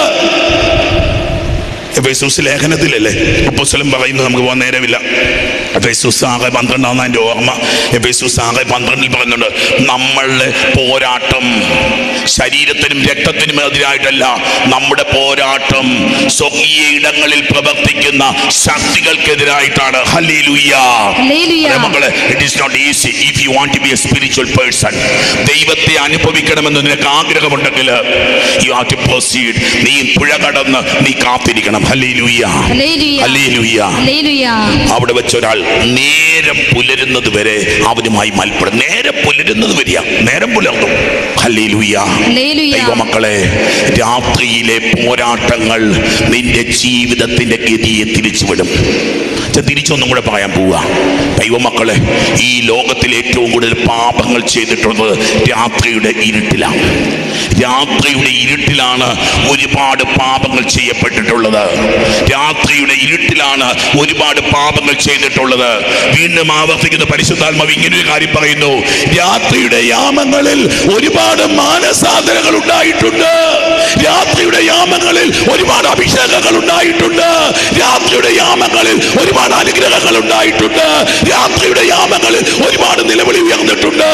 [SPEAKER 2] എഫേസൂസ് ലേഖനത്തിലല്ലേ അപ്പോസ്തലൻ പറയുന്നത് നമുക്ക് പോകാൻ നേരമില്ല എഫേസൂസ് ആകെ പന്ത്രണ്ടാം എൻ്റെ ഓർമ്മ എഫേസൂസ് ആകെ പന്ത്രണ്ടിൽ പറയുന്നുണ്ട് നമ്മളുടെ പോരാട്ടം ശരീരത്തിനും രക്തത്തിനും എതിരായിട്ടല്ല നമ്മുടെ പോരാട്ടം സ്വർഗീയ ഇടങ്ങളിൽ പ്രവർത്തിക്കുന്ന ശക്തികൾക്കെതിരായിട്ടാണ് ഹല്ലേലൂയ
[SPEAKER 3] ഹല്ലേലൂയ.
[SPEAKER 2] അതെ മക്കളെ it is not easy if you want to be a spiritual person ദൈവത്തെ അനുഭവിക്കണമെന്ന് നിനക്ക് ആഗ്രഹമുണ്ടെങ്കിൽ യു ഹാവ് ടു പ്രൊസീഡ് നീ പുഴ കടന്ന് നീ കാത്തിരിക്കണം ഹല്ലേലൂയ
[SPEAKER 3] ഹല്ലേലൂയ.
[SPEAKER 2] Hallelujah
[SPEAKER 3] hallelujah.
[SPEAKER 2] അവിടെ വെച്ച് ഒരാൾ നേരം പുലരുന്നത് വരെ അവനുമായി മൽപ്പെടും നേരം പുലരുന്നത് വരെയാ നേരം പുലർന്നു ഹല്ലേലൂയ
[SPEAKER 3] ഹല്ലേലൂയ.
[SPEAKER 2] ദൈവമക്കളെ രാത്രിയിലെ പോരാട്ടങ്ങൾ നിന്റെ ജീവിതത്തിന്റെ ഗതിയെ തിരിച്ചുവിടും ഞാൻ തിരിച്ചൊന്നും കൂടെ പറയാൻ പോവുക ദൈവമക്കളെ ഈ ലോകത്തിൽ ഏറ്റവും കൂടുതൽ പാപങ്ങൾ ചെയ്തിട്ടുള്ളത് രാത്രിയുടെ ഇരുട്ടിലാണ് രാത്രിയുടെ ഇരുട്ടിലാണ് ഒരുപാട് പാപങ്ങൾ ചെയ്യപ്പെട്ടിട്ടുള്ളത് രാത്രിയുടെ ഇരുട്ടിലാണ് ഒരുപാട് പാപങ്ങൾ ചെയ്തിട്ടുള്ളത് വീണ്ടും ആവർത്തിക്കുന്ന പരിശുദ്ധാത്മാവ് ഇങ്ങനെ ഒരു കാര്യം പറയുന്നു രാത്രിയുടെ യാമങ്ങളിൽ ഒരുപാട് മാനസാന്തരങ്ങൾ ഉണ്ടായിട്ടുണ്ട് രാത്രിയുടെ യാമങ്ങളിൽ ഒരുപാട് അഭിഷേകങ്ങൾ ഉണ്ടായിട്ടുണ്ട് രാത്രിയുടെ യാമങ്ങളിൽ ഒരുപാട് അനുഗ്രഹങ്ങൾ ഉണ്ടായിട്ടുണ്ട് രാത്രിയുടെ യാമങ്ങളിൽ ഒരുപാട് നിലവിളി ഉയർന്നിട്ടുണ്ട്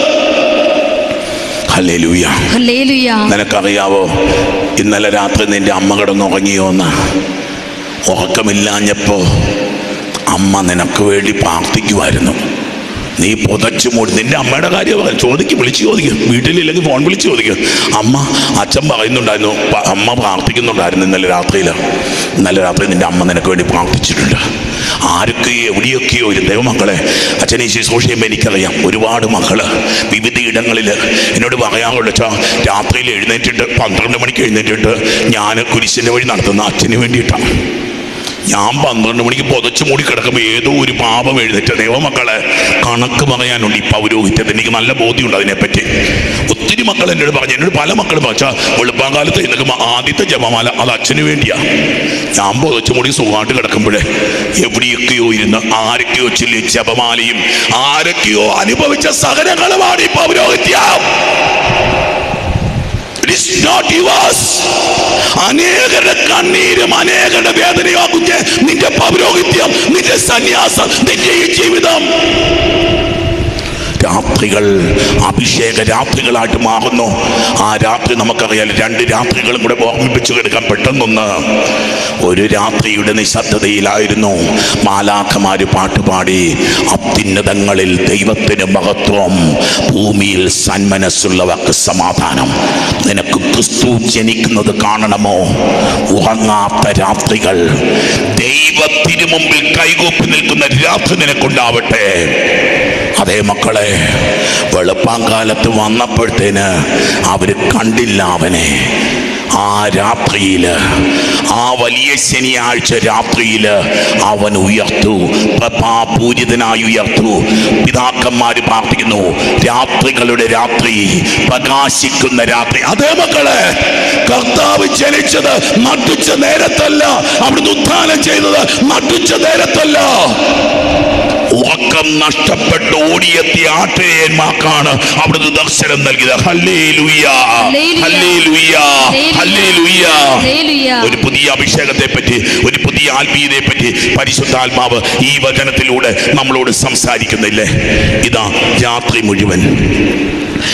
[SPEAKER 2] ഹല്ലേലൂയ
[SPEAKER 3] ഹല്ലേലൂയ.
[SPEAKER 2] നിനക്കറിയാവോ ഇന്നലെ രാത്രി നിന്റെ അമ്മ കിടന്നുറങ്ങിയോ എന്ന് ഉറക്കമില്ലാഞ്ഞപ്പോ അമ്മ നിനക്ക് വേണ്ടി പ്രാർത്ഥിക്കുമായിരുന്നു നീ പുതച്ചു മൂടി നിന്റെ അമ്മയുടെ കാര്യം പറയാം ചോദിക്കും വിളിച്ച് ചോദിക്കും വീട്ടിലില്ലെങ്കിൽ ഫോൺ വിളിച്ച് ചോദിക്കും അമ്മ അച്ഛൻ പറയുന്നുണ്ടായിരുന്നു പ- അമ്മ പ്രാർത്ഥിക്കുന്നുണ്ടായിരുന്നു ഇന്നലെ രാത്രിയിൽ ഇന്നലെ രാത്രി നിന്റെ അമ്മ നിനക്ക് വേണ്ടി പ്രാർത്ഥിച്ചിട്ടുണ്ട് ആരൊക്കെയോ എവിടെയൊക്കെയോ ഒരു ദൈവമക്കളെ അച്ഛനെ ശുശ്രൂഷ ചെയ്യുമ്പോൾ എനിക്കറിയാം ഒരുപാട് മക്കള് വിവിധ ഇടങ്ങളിൽ എന്നോട് പറയാറുള്ള വെച്ചാൽ രാത്രിയിൽ എഴുന്നേറ്റിട്ട് പന്ത്രണ്ട് മണിക്ക് എഴുന്നേറ്റിട്ട് ഞാൻ കുരിശിൻ്റെ വഴി നടത്തുന്ന അച്ഛന് വേണ്ടിയിട്ടാണ് ഞാൻ പന്ത്രണ്ട് മണിക്ക് പുതച്ചു മൂടി കിടക്കുമ്പോൾ ഏതോ ഒരു പാപം എഴുന്നേറ്റ ദൈവമക്കളെ കണക്ക് പറയാനുണ്ട് ഈ പൗരോഹിത്യത്തിന് എനിക്ക് നല്ല ബോധ്യമുണ്ട് അതിനെപ്പറ്റി ഒത്തിരി മക്കൾ എന്നോട് പറഞ്ഞു എന്നോട് പല മക്കളും പറഞ്ഞാൽ വെളുപ്പാങ്കാലത്ത് എഴുന്നേക്കുമ്പോൾ ആദ്യത്തെ ജപമാല അത് അച്ഛന് വേണ്ടിയാ ഞാൻ പുതച്ചു മൂടി സുഖമായിട്ട് കിടക്കുമ്പോഴേ എവിടെയൊക്കെയോ ഇരുന്ന് ആരൊക്കെയോ ചൊല്ലി ജപമാലയും ആരൊക്കെയോ അനുഭവിച്ച സഹനങ്ങളുമാണ് ഈ പൗരോഹിത്യം It is not yours. അനേകരുടെ കണ്ണീരും അനേകരുടെ വേദനയോ കുഞ്ഞ് നിന്റെ പൗരോഹിത്യം നിന്റെ സന്യാസം നിന്റെ ഈ ജീവിതം രാത്രികൾ അഭിഷേക രാത്രികളായിട്ട് മാറുന്നു ആ രാത്രി നമുക്കറിയാം രണ്ട് രാത്രികളും കൂടെ ഓർമ്മിപ്പിച്ചു കിടക്കാൻ പെട്ടെന്നൊന്ന് ഒരു രാത്രിയുടെ നിശബ്ദതയിലായിരുന്നു മാലാഖമാര് പാട്ടുപാടി അത്യുന്നതങ്ങളിൽ ദൈവത്തിന് മഹത്വം ഭൂമിയിൽ സന്മനസ്സുള്ളവർക്ക് സമാധാനം നിനക്ക് ക്രിസ്തു ജനിക്കുന്നത് കാണണമോ ഉറങ്ങാത്ത രാത്രികൾ ദൈവത്തിന് മുമ്പിൽ കൈകൂപ്പി നിൽക്കുന്ന രാത്രി നിനക്കുണ്ടാവട്ടെ അതേ മക്കളെ വെളുപ്പാങ്കാലത്ത് വന്നപ്പോഴത്തേന് അവര് കണ്ടില്ല അവനെ ആ രാത്രിയില് ആ വലിയ ശനിയാഴ്ച രാത്രിയില് അവൻ ഉയർത്തു പ്രഭാപൂരിതനായി ഉയർത്തു പിതാക്കന്മാര് പ്രാർത്ഥിക്കുന്നു രാത്രികളുടെ രാത്രി പ്രകാശിക്കുന്ന രാത്രി അതേ മക്കളെ കർത്താവ് ജനിച്ചത് നട്ടുച്ച നേരത്തല്ല അവിടുന്ന് ഉത്ഥാനം ചെയ്തത് നട്ടുച്ച നേരത്തല്ല ഉറക്കം നഷ്ടപ്പെട്ട് ഓടിയെത്തിയ ആട്ടിടയന്മാർക്കാണ് അവിടുന്ന് ദർശനം നൽകിയത് ഹല്ലേലൂയ ഹല്ലേലൂയ ഹല്ലേലൂയ
[SPEAKER 3] ഹല്ലേലൂയ.
[SPEAKER 2] ഒരു പുതിയ അഭിഷേകത്തെ പറ്റി ഒരു പുതിയ ആത്മീയതയെ പറ്റി പരിശുദ്ധാത്മാവ് ഈ വചനത്തിലൂടെ നമ്മളോട് സംസാരിക്കുന്നില്ലേ ഇതാ രാത്രി മുഴുവൻ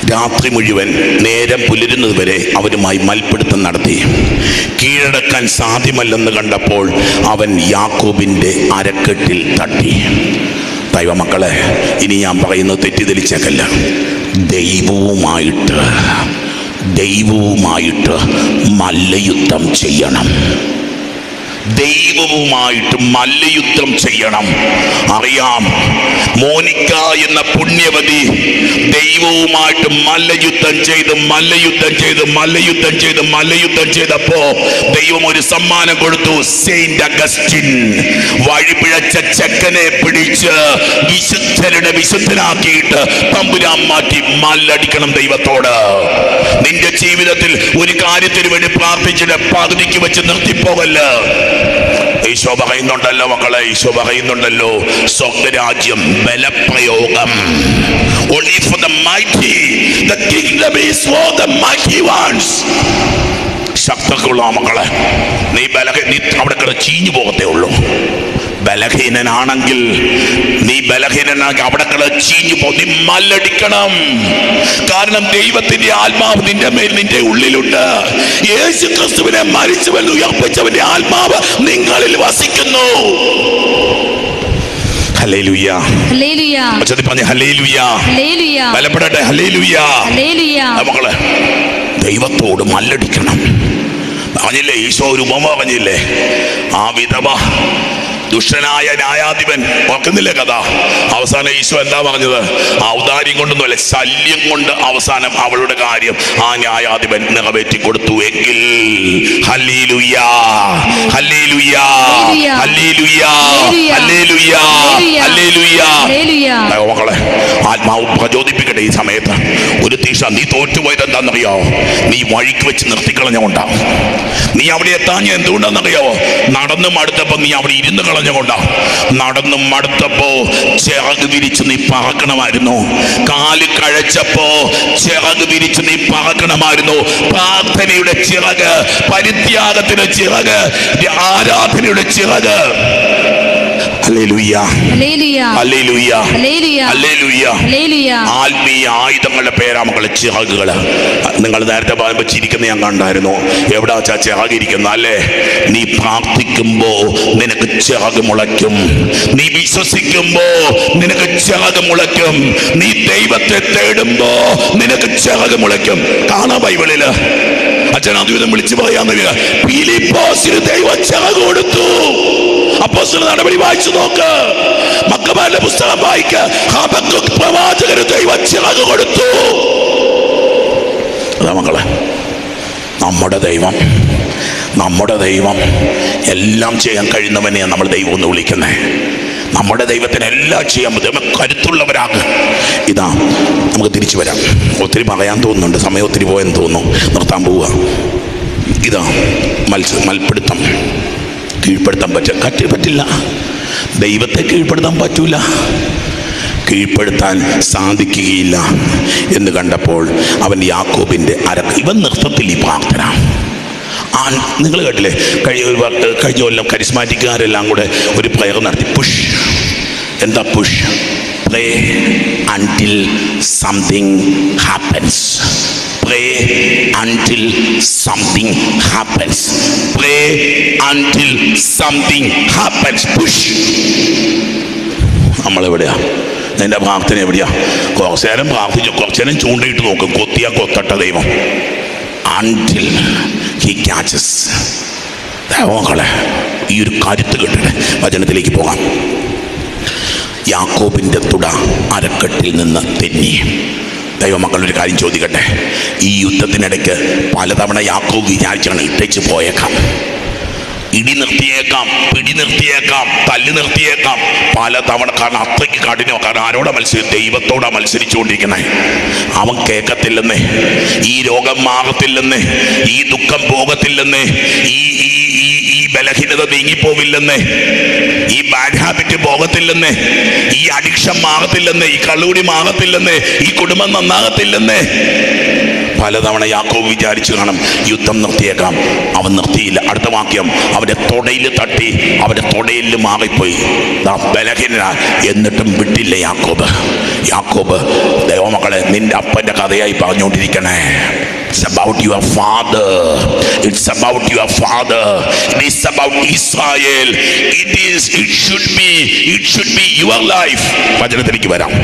[SPEAKER 2] രാത്രി മുഴുവൻ നേരം പുലരുന്നത് വരെ അവരുമായി മൽപ്പിടുത്തം നടത്തി കീഴടക്കാൻ സാധ്യമല്ലെന്ന് കണ്ടപ്പോൾ അവൻ യാക്കോബിൻ്റെ അരക്കെട്ടിൽ തട്ടി ദൈവമക്കളെ ഇനി ഞാൻ പറയുന്നത് തെറ്റിദ്ധരിച്ചേക്കല്ല ദൈവവുമായിട്ട് ദൈവവുമായിട്ട് മല്ലയുദ്ധം ചെയ്യണം ദൈവവുമായിട്ട് മല്ലയുദ്ധം ചെയ്യണം അറിയാം മോനിക്ക എന്ന പുണ്യവതി ദൈവവുമായിട്ട് മല്ലയുദ്ധം ചെയ്ത് മല്ലയുദ്ധം ചെയ്ത് മല്ലയുദ്ധം ചെയ്ത് മല്ലയുദ്ധം ചെയ്തപ്പോ ദൈവം ഒരു സമ്മാനം കൊടുത്തു സെയിന്റ് അഗസ്റ്റിൻ വഴിപിഴച്ച ചെക്കനെ പിടിച്ച് വിശുദ്ധരുടെ വിശുദ്ധനാക്കിയിട്ട് തമ്പുരാൻ മാറ്റി മല്ലടിക്കണം ദൈവത്തോട് നിന്റെ ജീവിതത്തിൽ ഒരു കാര്യത്തിന് വേണ്ടി പ്രാർത്ഥിച്ചിട്ട് പകുതിക്ക് വെച്ച് നിർത്തിപ്പോകല്ല ഈശോ പറയുന്നുണ്ടല്ലോ മക്കളെ ഈശോ പറയുന്നുണ്ടല്ലോ സ്വർഗരാജ്യം ബലപ്രയോഗം only for the mighty the kingdom is for the mighty ones ശക്തക്കുള്ള മക്കളെ നീ ബലഹ നീ അവിടെ കിടന്ന് ചീഞ്ഞു പോകത്തേ ഉള്ളൂ ബലഹീനനാണെങ്കിൽ നീ ബലഹീനനാക്കി അവിടെ കിടന്ന് ചീഞ്ഞു പോ നീ മല്ലടിക്കണം കാരണം ദൈവത്തിന്റെ ആത്മാവ് നിന്റെ മേൽ നിന്റെ ഉള്ളിലുണ്ട് യേശു ക്രിസ്തുവിനെ മരിച്ചവൻ ഉയർപ്പിച്ചവന്റെ ആത്മാവ് നിങ്ങളിൽ വസിക്കുന്നു ഹല്ലേലൂയ
[SPEAKER 3] ഹല്ലേലൂയ
[SPEAKER 2] ഉച്ചത്തിൽ പറഞ്ഞ ഹല്ലേലൂയ
[SPEAKER 3] ഹല്ലേലൂയ
[SPEAKER 2] ബലപ്പെടട്ടെ ഹല്ലേലൂയ
[SPEAKER 3] ഹല്ലേലൂയ
[SPEAKER 2] ആ മക്കളെ ദൈവത്തോട് മല്ലടിക്കണം പറഞ്ഞില്ലേ ഈശോ ഒരു ഉപമ പറഞ്ഞില്ലേ ആ വിധവ ദുഷ്ടനായ ന്യായാധിപൻ ഓർക്കുന്നില്ലേ കഥ അവസാനം ഈശോ എന്താ പറഞ്ഞത് ഔദാര്യം കൊണ്ടൊന്നുമല്ല ശല്യം കൊണ്ട് അവസാനം അവളുടെ കാര്യം ആ ന്യായാധിപൻ നിറവേറ്റി കൊടുത്തു എങ്കിൽ ഹല്ലേലൂയാ ഹല്ലേലൂയാ ഹല്ലേലൂയാ ഹല്ലേലൂയാ ഹല്ലേലൂയാ
[SPEAKER 3] ഹല്ലേലൂയ
[SPEAKER 2] അയ്യോ മക്കളെ ആത്മാവ് പ്രചോദിപ്പിക്കട്ടെ ഈ സമയത്ത് ഒരു തീഷ നീ തോറ്റുപോയത് എന്താണെന്നറിയാവോ നീ വഴിക്ക് വെച്ച് നിർത്തിക്കളഞ്ഞുകൊണ്ടാ നീ അവിടെ എത്താഞ്ഞ എന്തുകൊണ്ടാണെന്നറിയാവോ നടന്ന് മടുത്തപ്പോ നീ അവിടെ ഇരുന്ന് കളഞ്ഞുകൊണ്ടാ നടന്ന് മടുത്തപ്പോ ചിറക് വിരിച്ച് നീ പറക്കണമായിരുന്നു കാല് കഴച്ചപ്പോ ചിറക് വിരിച്ച് നീ പറക്കണമായിരുന്നു പ്രാർത്ഥനയുടെ ചിറക് പരിത്യാഗത്തിന്റെ ചിറക് ആരാധനയുടെ ചിറക് hallelujah
[SPEAKER 3] hallelujah
[SPEAKER 2] hallelujah
[SPEAKER 3] hallelujah
[SPEAKER 2] hallelujah
[SPEAKER 3] hallelujah
[SPEAKER 2] ആത്മീയ ആയുധങ്ങളുടെ പേരാ മക്കളെ ചിറകുകള് നിങ്ങൾ നേരത്തെ പറയുമ്പോൾ ചിരിക്കുന്ന ഞാൻ കണ്ടായിരുന്നു എവിടാ വെച്ചാ ചിറകിരിക്കുന്ന അല്ലേ നീ പ്രാർത്ഥിക്കുമ്പോ നിനക്ക് ചിറക് മുളയ്ക്കും നീ വിശ്വസിക്കുമ്പോ നിനക്ക് ചിറക് മുളയ്ക്കും നീ ദൈവത്തെ തേടുമ്പോ നിനക്ക് ചിറക് മുളയ്ക്കും കാണാ ബൈബിളില് അച്ഛൻ അദ്വൈതം വിളിച്ചു പറയാന്ന് ഫിലിപ്പോസിന് ദൈവം ചിറക് കൊടുത്തു അപ്പോസ്തല നടപടി വായിച്ചു നോക്ക് മക്കമാരുടെ പുസ്തകം വായിക്ക ഹബക്കുക്ക് പ്രവാചകന് ദൈവം ചിറക് കൊടുത്തു അതാ മക്കളെ നമ്മുടെ ദൈവം നമ്മുടെ ദൈവം എല്ലാം ചെയ്യാൻ കഴിയുന്നവനെയാണ് നമ്മൾ ദൈവം എന്ന് വിളിക്കുന്നത് നമ്മുടെ ദൈവത്തിന് എല്ലാം ചെയ്യാൻ പറ്റും നമ്മൾ കരുത്തുള്ളവരാകും ഇതാ നമുക്ക് തിരിച്ചു വരാം ഒത്തിരി പറയാൻ തോന്നുന്നുണ്ട് സമയം ഒത്തിരി പോയെന്ന് തോന്നുന്നു നിർത്താൻ പോവുക ഇതാ മത്സ മൽപ്പിടുത്തം കീഴ്പ്പെടുത്താൻ പറ്റും കറ്റ് പറ്റില്ല ദൈവത്തെ കീഴ്പ്പെടുത്താൻ പറ്റൂല കീഴ്പ്പെടുത്താൻ സാധിക്കുകയില്ല എന്ന് കണ്ടപ്പോൾ അവൻ യാക്കോബിൻ്റെ അര ഇവൻ നൃത്തത്തിൽ ഈ പ്രാർത്ഥന ആ നിങ്ങൾ കേട്ടില്ലേ കഴിഞ്ഞ ഒരു വ- കഴിഞ്ഞ കൊല്ലം കരിസ്മാറ്റിക്കാരെല്ലാം കൂടെ ഒരു പ്രയർ നടത്തി പുഷ് എന്താ push pray until something happens pray until something happens pray until something happens push നമ്മളെവിടെയാ നിന്റെ പ്രാർത്ഥന എവിടെയാ കുറച്ചു നേരം പ്രാർത്ഥിച്ചു കുറച്ചു നേരം ചൂണ്ടയിട്ട് നോക്കും കൊത്തിയാ കൊത്തട്ട ദൈവം അൺടിൽ ഹി ക്യാച്ചസ് മക്കളെ ഈ ഒരു കരുത്ത് കിട്ടട്ടെ വചനത്തിലേക്ക് പോകാം യാക്കോബിൻ്റെ തുട അരക്കെട്ടിൽ നിന്ന് തെന്നി ദൈവമക്കൾ ഒരു കാര്യം ചോദിക്കട്ടെ ഈ യുദ്ധത്തിനിടയ്ക്ക് പലതവണ യാക്കോബ് വിചാരിച്ചാണ് ഇട്ടേച്ച് പോയേക്കാം ഇടി നിർത്തിയേക്കാം പിടി നിർത്തിയേക്കാം തല്ല് നിർത്തിയേക്കാം പല തവണ കാരണം അത്രയ്ക്ക് കഠിനോ കാരണം ആരോടാ മത്സരം ദൈവത്തോടാ മത്സരിച്ചുകൊണ്ടിരിക്കുന്നത് അവൻ കേൾക്കത്തില്ലെന്നേ ഈ രോഗം മാറത്തില്ലെന്നേ ഈ ദുഃഖം പോകത്തില്ലെന്നേ ഈ ഈ ഈ ഈ ബലഹീനത നീങ്ങിപ്പോവില്ലെന്നേ ഈ ബാഡ് ഹാബിറ്റ് പോകത്തില്ലെന്നേ ഈ അഡിക്ഷൻ മാറത്തില്ലെന്നേ ഈ കള്ളുകൂടി മാറത്തില്ലെന്നേ ഈ കുടുംബം നന്നാകത്തില്ലെന്നേ പലതവണ യാക്കോബ് വിചാരിച്ചു കാണും യുദ്ധം നിർത്തിയേക്കാം അവൻ നിർത്തിയില്ല അടുത്ത വാക്യം അവന്റെ തൊടയിൽ തട്ടി അവന്റെ തൊടയിൽ മാറിപ്പോയി ദാ ബലഹീനനാ എന്നിട്ടും വിട്ടില്ല യാക്കോബ് യാക്കോബ് ദൈവമക്കളെ നിന്റെ അപ്പന്റെ കഥയായി പറഞ്ഞുകൊണ്ടിരിക്കണേ It's about your father. It's about your father. It is about Israel. It is, it should be, it should be your life. വചനത്തിലേക്ക് വരാം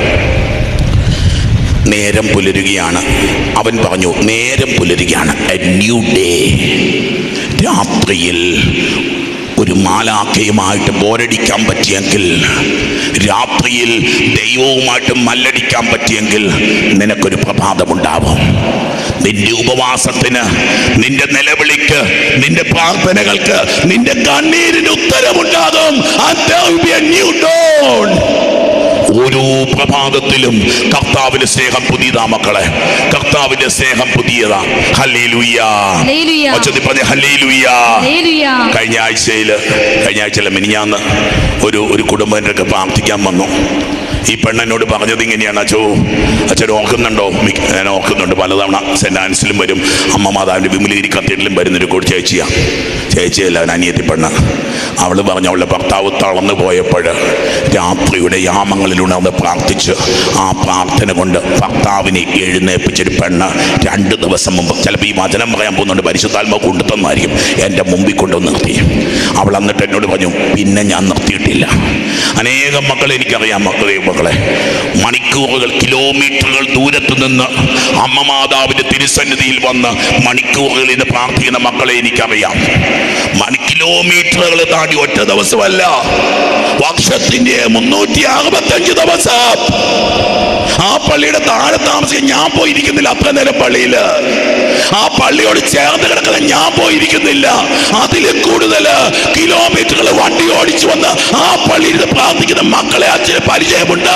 [SPEAKER 2] നേരം പുലരുകയാണ് അവൻ പറഞ്ഞു നേരം പുലരുകയാണ് എ ന്യൂ ഡേ രാത്രിയിൽ ഒരു മാലാഖയുമായിട്ട് പോരടിക്കാൻ പറ്റിയെങ്കിൽ രാത്രിയിൽ ദൈവവുമായിട്ട് മല്ലടിക്കാൻ പറ്റിയെങ്കിൽ നിനക്കൊരു പ്രഭാതമുണ്ടാവും നിന്റെ ഉപവാസത്തിന് നിന്റെ നിലവിളിക്ക് നിന്റെ പ്രാർത്ഥനകൾക്ക് നിന്റെ കണ്ണീരിന് ഉത്തരമുണ്ടാകും And there will be a new dawn. ഓരോ പ്രഭാതത്തിലും കർത്താവിന്റെ സ്നേഹം പുതിയതാ മക്കളെ കർത്താവിന്റെ സ്നേഹം പുതിയതാ ഹല്ലേലൂയാ
[SPEAKER 3] ഹല്ലേലൂയ.
[SPEAKER 2] ഒച്ചത്തിൽ പറഞ്ഞ ഹല്ലേലൂയാ
[SPEAKER 3] ഹല്ലേലൂയ.
[SPEAKER 2] കഴിഞ്ഞ ആഴ്ചയിൽ കഴിഞ്ഞ ആഴ്ചയിലെ മിനിഞ്ഞാന്ന് ഒരു ഒരു കുടുംബം എൻ്റെ അടുക്കൽ പ്രാർത്ഥിക്കാൻ വന്നു ഈ പെണ്ണെന്നോട് പറഞ്ഞത് ഇങ്ങനെയാണ് അച്ഛോ അച്ഛൻ ഓർക്കുന്നുണ്ടോ മിക്ക- ഞാൻ ഓർക്കുന്നുണ്ട് പലതവണ സെൻറ് ആൻസിലും വരും അമ്മ മാതാവിൻ്റെ വിമലഗിരി കത്തീഡ്രലും വരുന്നൊരു കൂടി ചേച്ചിയാ ചേച്ചിയല്ല അവൻ അനിയത്തി പെണ്ണ് അവൾ പറഞ്ഞു അവളുടെ ഭർത്താവ് തളർന്നു പോയപ്പോൾ രാത്രിയുടെ യാമങ്ങളിൽ ഉണർന്ന് പ്രാർത്ഥിച്ച് ആ പ്രാർത്ഥന കൊണ്ട് ഭർത്താവിനെ എഴുന്നേൽപ്പിച്ചൊരു പെണ്ണ് രണ്ട് ദിവസം മുമ്പ് ചിലപ്പോൾ ഈ വചനം പറയാൻ പോകുന്നുണ്ട് പരിശുദ്ധാത്മ കൊണ്ടുതന്നായിരിക്കും എൻ്റെ മുമ്പിൽ കൊണ്ടുവന്ന് നിർത്തി അവൾ എന്നിട്ട് എന്നോട് പറഞ്ഞു പിന്നെ ഞാൻ നിർത്തിയിട്ടില്ല അനേകം മക്കളെ എനിക്കറിയാം മക്കളെ മക്കളെ മണിക്കൂറുകൾ കിലോമീറ്ററുകൾ ദൂരത്ത് നിന്ന് അമ്മ മാതാവിന്റെ തിരുസന്നിധിയിൽ വന്ന് മണിക്കൂറുകൾ ഇത് പ്രാർത്ഥിക്കുന്ന മക്കളെ എനിക്കറിയാം മണി കിലോമീറ്ററുകൾ താണ്ടി ഒറ്റ ദിവസമല്ല വർഷത്തിന്റെ മുന്നൂറ്റി അറുപത്തഞ്ച് ദിവസം ആ പള്ളിയുടെ താഴെ താമസിക്കാൻ ഞാൻ പോയിരിക്കുന്നില്ല അത്ര നേരം പള്ളിയില് ആ പള്ളിയോട് ചേർന്ന് കിടക്കുന്ന ഞാൻ പോയിരിക്കുന്നില്ല അതിൽ കൂടുതൽ കിലോമീറ്ററുകൾ വണ്ടി ഓടിച്ചു വന്ന് ആ പള്ളിയിൽ നിന്ന് പ്രാർത്ഥിക്കുന്ന മക്കളെ അച്ഛന് പരിചയമുണ്ട്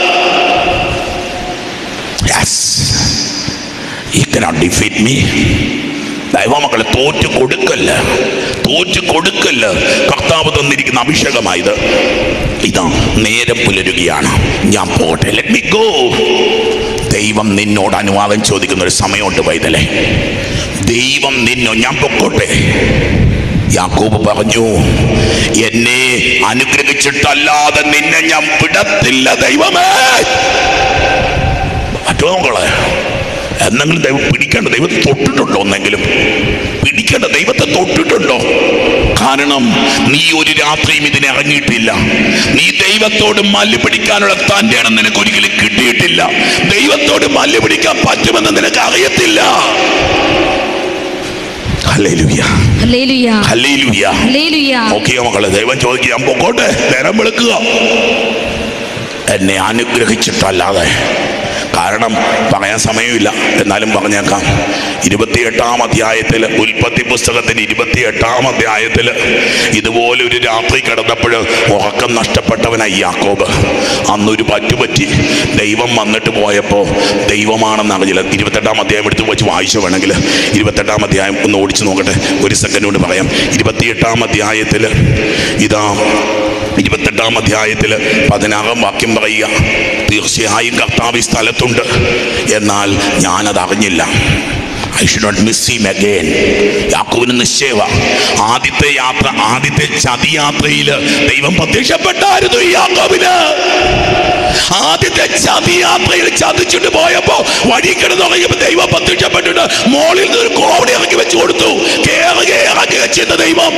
[SPEAKER 2] Yes. You cannot defeat me. ദൈവമക്കളെ തോറ്റു കൊടുക്കല്ല തോറ്റു കൊടുക്കല്ല കർത്താവ് തന്നിരിക്കുന്ന അഭിഷേകമായത് ഇതാ നേരം പുലരുകയാണ് ഞാൻ പോട്ടെ ലെറ്റ് മി ഗോ ദൈവം നിന്നോട് അനുവാദം ചോദിക്കുന്ന ഒരു സമയമുണ്ട് വൈതലേ ദൈവം നിന്നോ ഞാൻ പൊക്കോട്ടെ യാക്കോബ് പറഞ്ഞു എന്നെ അനുഗ്രഹിച്ചിട്ടല്ലാതെ നിന്നെ ഞാൻ വിടത്തില്ല ദൈവമേ മറ്റോ മക്കളെ എന്നെങ്കിലും ദൈവം പിടിക്കേണ്ട ദൈവത്തെ തൊട്ടിട്ടുണ്ടോ ഒന്നെങ്കിലും പിടിക്കേണ്ട ദൈവത്തെ തൊട്ടിട്ടുണ്ടോ കാരണം നീ ഒരു രാത്രിയും ഇതിനെ ഇറങ്ങിയിട്ടില്ല നീ ദൈവത്തോട് മല്ല് പിടിക്കാനുള്ള തൻ്റെ ഇടം നിനക്ക് ഒരിക്കലും കിട്ടിയിട്ടില്ല ദൈവത്തോട് മല്ല് പിടിക്കാൻ പറ്റുമെന്ന് നിനക്ക് അറിയത്തില്ല ഹല്ലേലൂയ
[SPEAKER 3] ഹല്ലേലൂയ.
[SPEAKER 2] Hallelujah
[SPEAKER 3] hallelujah.
[SPEAKER 2] നോക്കിയോ മക്കളെ ദൈവം ചോദിക്കുക ഞാൻ പൊക്കോട്ടെ നേരം വെളുക്കുക എന്നെ അനുഗ്രഹിച്ചിട്ടല്ലാതെ കാരണം പറയാൻ സമയമില്ല എന്നാലും പറഞ്ഞേക്കാം ഇരുപത്തിയെട്ടാം അധ്യായത്തിൽ ഉൽപ്പത്തി പുസ്തകത്തിന്റെ ഇരുപത്തിയെട്ടാം അധ്യായത്തിൽ ഇതുപോലെ ഒരു രാത്രി കിടന്നപ്പോൾ ഉറക്കം നഷ്ടപ്പെട്ടവനായി യാക്കോബ് അന്നൊരു പറ്റുപറ്റി ദൈവം വന്നിട്ട് പോയപ്പോൾ ദൈവമാണെന്ന് അറിഞ്ഞില്ല ഇരുപത്തെട്ടാം അധ്യായം എടുത്ത് വെച്ച് വായിച്ചു വേണമെങ്കിൽ ഇരുപത്തെട്ടാം അധ്യായം ഒന്ന് ഓടിച്ചു നോക്കട്ടെ ഒരു സെക്കൻഡ് കൊണ്ട് പറയാം ഇരുപത്തിയെട്ടാം അധ്യായത്തിൽ ഇതാ ഇരുപത്തെട്ടാം അധ്യായത്തിൽ പതിനാറാം വാക്യം പറയുക തീർച്ചയായും കർത്താവ് ഈ സ്ഥലത്തുണ്ട് എന്നാൽ ഞാനത് അറിഞ്ഞില്ല I should not miss him again യാക്കോവിന് നിശ്ചയവ ആദ്യത്തെ യാത്ര ആദ്യത്തെ ചതിയാത്രയിൽ ദൈവം പ്രത്യക്ഷപ്പെട്ടായിരുന്നു ഈ യാക്കോവിന് ആദ്യത്തെ ചതിയാത്രയിൽ ചതിച്ചിട്ട് പോയപ്പോ വഴി കിടന്ന് തുടങ്ങിയപ്പോ ദൈവം പ്രത്യക്ഷപ്പെട്ടിട്ട് മോളിൽ നിന്ന് ഒരു കോവടി ഇറക്കി വെച്ച് കൊടുത്തു കേറുക ഇറക്കി വെച്ചിരുന്ന ദൈവം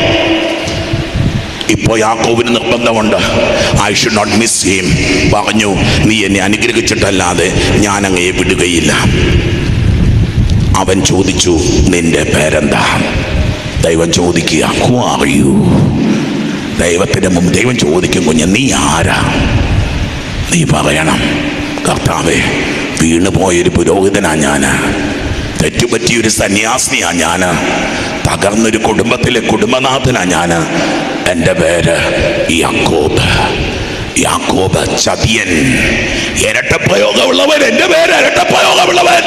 [SPEAKER 2] ഇപ്പോ യാക്കോബിന് നിർബന്ധമുണ്ട് I should not miss him പറഞ്ഞു നീ എന്നെ അനുഗ്രഹിച്ചിട്ടല്ലാതെ ഞാൻ അങ്ങയെ വിടുകയില്ല അവൻ ചോദിച്ചു നിന്റെ പേരെന്താ ദൈവം ചോദിക്കുക ഹു ആർ യു ദൈവത്തിന്റെ മുമ്പ് ദൈവം ചോദിക്കും കുഞ്ഞ് നീ ആരാ നീ പറയണം കർത്താവേ വീണു പോയൊരു പുരോഹിതനാ ഞാന് തെറ്റുപറ്റിയൊരു സന്യാസിനിയാ ഞാന് തകർന്നൊരു കുടുംബത്തിലെ കുടുംബനാഥനാ ഞാന് എൻ്റെ പേര് യാക്കോബ് യാക്കോബ് ചതിയൻ ഇരട്ടപ്രയോഗമുള്ളവൻ എൻ്റെ പേര് ഇരട്ടപ്രയോഗമുള്ളവൻ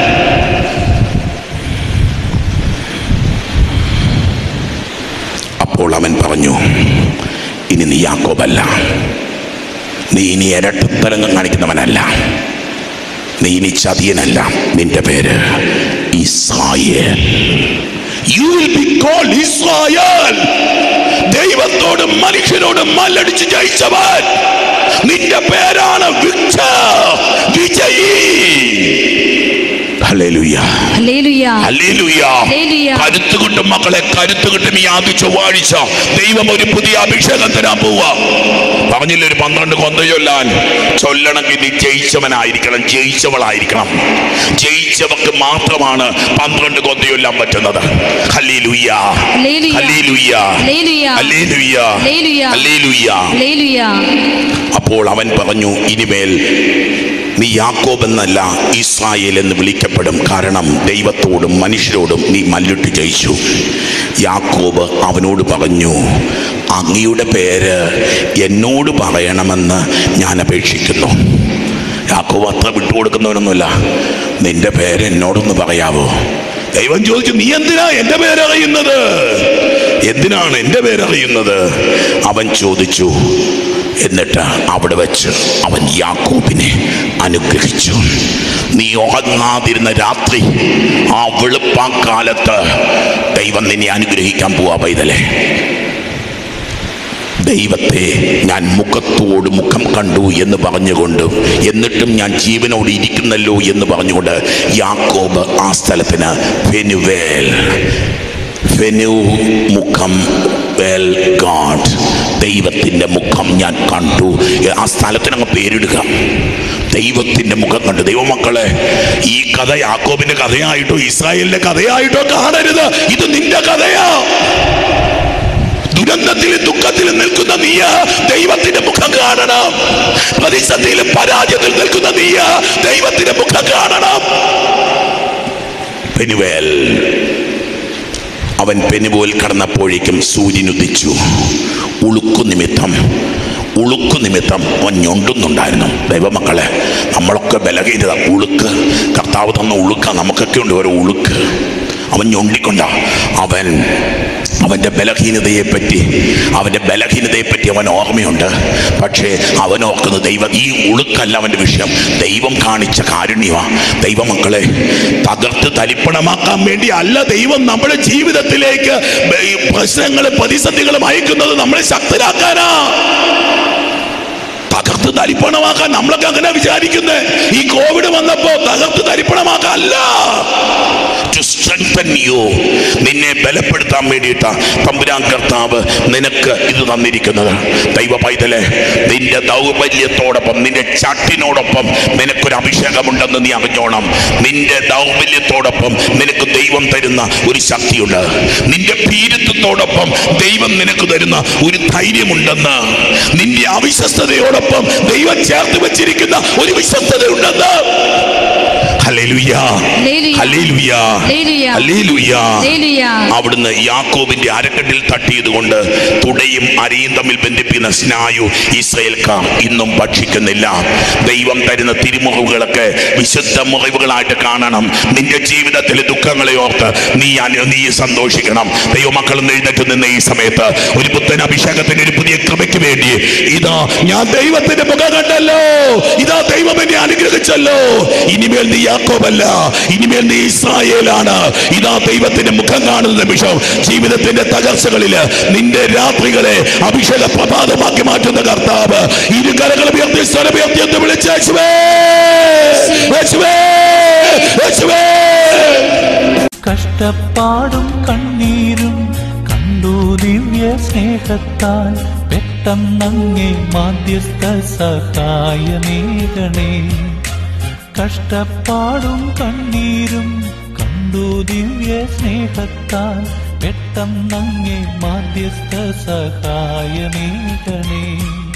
[SPEAKER 2] അപ്പോൾ അവൻ പറഞ്ഞു ഇനി നീ യാക്കോബല്ല നീ ഇനി ഇരട്ടത്തരംഗം കാണിക്കുന്നവനല്ല നീ ഇനി ചതിയനല്ല നിന്റെ പേര് Israel you will be called Israel ദൈവത്തോടും മനുഷ്യരോടും മല്ലടിച്ച് ജയിച്ചവൻ നിന്റെ പേരാണ് വിക്ടർ വിജയി ഹല്ലേലൂയ
[SPEAKER 3] ഹല്ലേലൂയ
[SPEAKER 2] ഹല്ലേലൂയ.
[SPEAKER 3] ഹല്ലേലൂയ.
[SPEAKER 2] കരുത്ത് കിട്ടും മക്കളെ കരുത്ത് കിട്ടും ഈ ആദ്യ ചൊവ്വാഴ്ച ദൈവം ഒരു പുതിയ അഭിഷേകം തരാൻ പോവുക പറഞ്ഞില്ല ഒരു പന്ത്രണ്ട് കൊന്ത ചൊല്ലാൻ ചൊല്ലണമെങ്കിൽ നീ ജയിച്ചവനായിരിക്കണം ജയിച്ചവളായിരിക്കണം ജയിച്ചവർക്ക് മാത്രമാണ് പന്ത്രണ്ട് കൊന്ത ചൊല്ലാൻ പറ്റുന്നത് hallelujah
[SPEAKER 3] hallelujah.
[SPEAKER 2] Hallelujah
[SPEAKER 3] hallelujah.
[SPEAKER 2] Hallelujah
[SPEAKER 3] hallelujah.
[SPEAKER 2] Hallelujah
[SPEAKER 3] hallelujah
[SPEAKER 2] അപ്പോൾ അവൻ പറഞ്ഞു ഇനിമേൽ നീ യാക്കോബ് എന്നല്ല ഇസ്രായേൽ എന്ന് വിളിക്കപ്പെടും കാരണം ദൈവത്തോടും മനുഷ്യരോടും നീ മല്ലിട്ട് ജയിച്ചു യാക്കോബ് അവനോട് പറഞ്ഞു അങ്ങയുടെ പേര് എന്നോട് പറയണമെന്ന് ഞാൻ അപേക്ഷിക്കുന്നു യാക്കോബ് അത്ര വിട്ടുകൊടുക്കുന്നവനൊന്നുമില്ല നിന്റെ പേര് എന്നോടൊന്ന് പറയാവോ ദൈവം ചോദിച്ചു നീ എന്തിനാ എന്റെ പേരറിയുന്നത് എന്തിനാണ് എന്റെ പേരറിയുന്നത് അവൻ ചോദിച്ചു എന്നിട്ട് അവിടെ വെച്ച് അവൻ യാക്കോബിനെ അനുഗ്രഹിച്ചു നീ ഉറങ്ങാതിരുന്ന രാത്രി ആ വെളുപ്പാക്കാലത്ത് ദൈവം നിന്നെ അനുഗ്രഹിക്കാൻ പോവാ പൈതലേ ദൈവത്തെ ഞാൻ മുഖത്തോട് മുഖം കണ്ടു എന്ന് പറഞ്ഞുകൊണ്ട് എന്നിട്ടും ഞാൻ ജീവനോട് ഇരിക്കുന്നല്ലോ എന്ന് പറഞ്ഞുകൊണ്ട് യാക്കോബ് ആ സ്ഥലത്തിന് ഫെനുവേൽ ഫെനു മുഖം വെൽ ഗാഡ് ദൈവത്തിൻ്റെ മുഖം ഞാൻ കണ്ടു ആ സ്ഥലത്തിനങ്ങ് പേരിടുക ദൈവത്തിൻ്റെ മുഖം കണ്ടു ദൈവമക്കളെ ഈ കഥ യാക്കോബിന്റെ കഥയായിട്ടോ ഇസ്രായേലിന്റെ കഥയായിട്ടോ കാണരുത് ഇത് നിന്റെ കഥയാ ദുരന്തത്തിലും ദുഃഖത്തിലും നിൽക്കുന്ന നീയ ദൈവത്തിന്റെ മുഖം കാണണം പ്രതിസന്ധിയിലും പരാജയത്തിൽ നിൽക്കുന്ന നീയ ദൈവത്തിന്റെ മുഖം കാണണം പെനുവേൽ അവൻ പെനുപോൽ കടന്നപ്പോഴേക്കും സൂര്യൻ ഉദിച്ചു ഉളുക്കു നിമിത്തം ഉളുക്കു നിമിത്തം അവൻ ഞൊണ്ടുന്നുണ്ടായിരുന്നു ദൈവമക്കളെ നമ്മളൊക്കെ ബലഹീനത ഉളുക്ക് കർത്താവ് തന്ന ഉളുക്ക നമുക്കൊക്കെ ഉണ്ട് ഓരോ ഉളുക്ക് അവൻ ഞൊണ്ടിക്കൊണ്ട അവൻ അവൻ്റെ ബലഹീനതയെ പറ്റി അവൻ്റെ ബലഹീനതയെ പറ്റി അവൻ ഓർമ്മയുണ്ട് പക്ഷേ അവൻ ഓർക്കുന്നത് ദൈവം ഈ ഉളുക്കല്ല അവൻ്റെ വിഷയം ദൈവം കാണിച്ച കാരുണ്യമാ ദൈവമക്കളെ തകർത്ത് തരിപ്പണമാക്കാൻ വേണ്ടി അല്ല ദൈവം നമ്മുടെ ജീവിതത്തിലേക്ക് പ്രശ്നങ്ങളും പ്രതിസന്ധികളും അയക്കുന്നത് നമ്മളെ ശക്തരാക്കാനാ തകർത്ത് തരിപ്പണമാക്കാൻ നമ്മളൊക്കെ അങ്ങനെ വിചാരിക്കുന്നത് ഈ കോവിഡ് വന്നപ്പോ തകർത്ത് തരിപ്പണമാക്കാൻ അല്ല to strengthen you നിന്നെ ബലപ്പെടുത്താൻ വേണ്ടിയിട്ടാ തമ്പുരാൻ കർത്താവ് നിനക്ക് ഇത് തന്നിരിക്കുന്നത് ദൈവ പൈതലെ നിന്റെ ദൗർബല്യത്തോടൊപ്പം നിന്റെ ചട്ടിനോടൊപ്പം നിനക്കൊരു അഭിഷേകമുണ്ടെന്ന് നീ അറിഞ്ഞോണം നിന്റെ ദൗർബല്യത്തോടൊപ്പം നിനക്ക് ദൈവം തരുന്ന ഒരു ശക്തിയുണ്ട് നിന്റെ ഭീരുത്വത്തോടൊപ്പം ദൈവം നിനക്ക് തരുന്ന ഒരു ധൈര്യമുണ്ടെന്ന് നിന്റെ അവിശ്വസ്തതയോടൊപ്പം ദൈവം ചേർത്ത് വെച്ചിരിക്കുന്ന ഒരു വിശ്വസ്തതയുണ്ടെന്ന് hallelujah
[SPEAKER 3] hallelujah.
[SPEAKER 2] Hallelujah
[SPEAKER 3] hallelujah.
[SPEAKER 2] Hallelujah
[SPEAKER 3] hallelujah.
[SPEAKER 2] അവിടുന്ന് യാക്കോബിന്റെ അരക്കെട്ടിൽ തട്ടിയത് കൊണ്ട് തുടയും അരയും തമ്മിൽ ബന്ധിപ്പിക്കുന്ന സ്നായു ഇസ്രയേൽക്കാർ ഇന്നും ഭക്ഷിക്കുന്നില്ല ദൈവം തരുന്ന തിരുമുറിവുകളൊക്കെ വിശുദ്ധ മുറിവുകളായിട്ട് കാണണം നിന്റെ ജീവിതത്തിലെ ദുഃഖങ്ങളെ ഓർത്ത് നീ അനു- നീ സന്തോഷിക്കണം ദൈവമക്കൾ എഴുന്നേറ്റ് നിന്ന് ഈ സമയത്ത് ഒരു പുത്തൻ അഭിഷേകത്തിന് ഒരു പുതിയ കൃപയ്ക്ക് വേണ്ടി ഇതാ ഞാൻ ദൈവത്തിന്റെ മുഖം കണ്ടല്ലോ ഇതാ ദൈവം എന്നെ അനുഗ്രഹിച്ചല്ലോ ഇനിമേൽ നീ യാക്കോബല്ല ഇനിമേൽ നീ ഇസ്രായേലാണ് ഇതാ ദൈവത്തിന്റെ മുഖം കാണുന്ന നിമിഷം ജീവിതത്തിന്റെ തകർച്ചകളില് നിന്റെ രാത്രികളെ അഭിഷേക പ്രഭാതമാക്കി മാറ്റുന്ന കർത്താവ് ഇരു കരകൾ ഉയർത്തി സ്വരം ഉയർത്തി എന്ന് വിളിച്ച് യേശുവേ, യേശുവേ, യേശുവേ.
[SPEAKER 1] കഷ്ടപ്പാടും കണ്ണീരും കണ്ടു ദിവ്യ സ്നേഹത്താൽ പെട്ടെന്നങ്ങേ മാധ്യസ്ഥ സഹായമേകണേ കഷ്ടപ്പാടും കണ്ണീരും കണ്ടു ദിവ്യ സ്നേഹത്താൽ പെട്ടെന്നങ്ങേ മാധ്യസ്ഥ സഹായമേകണേ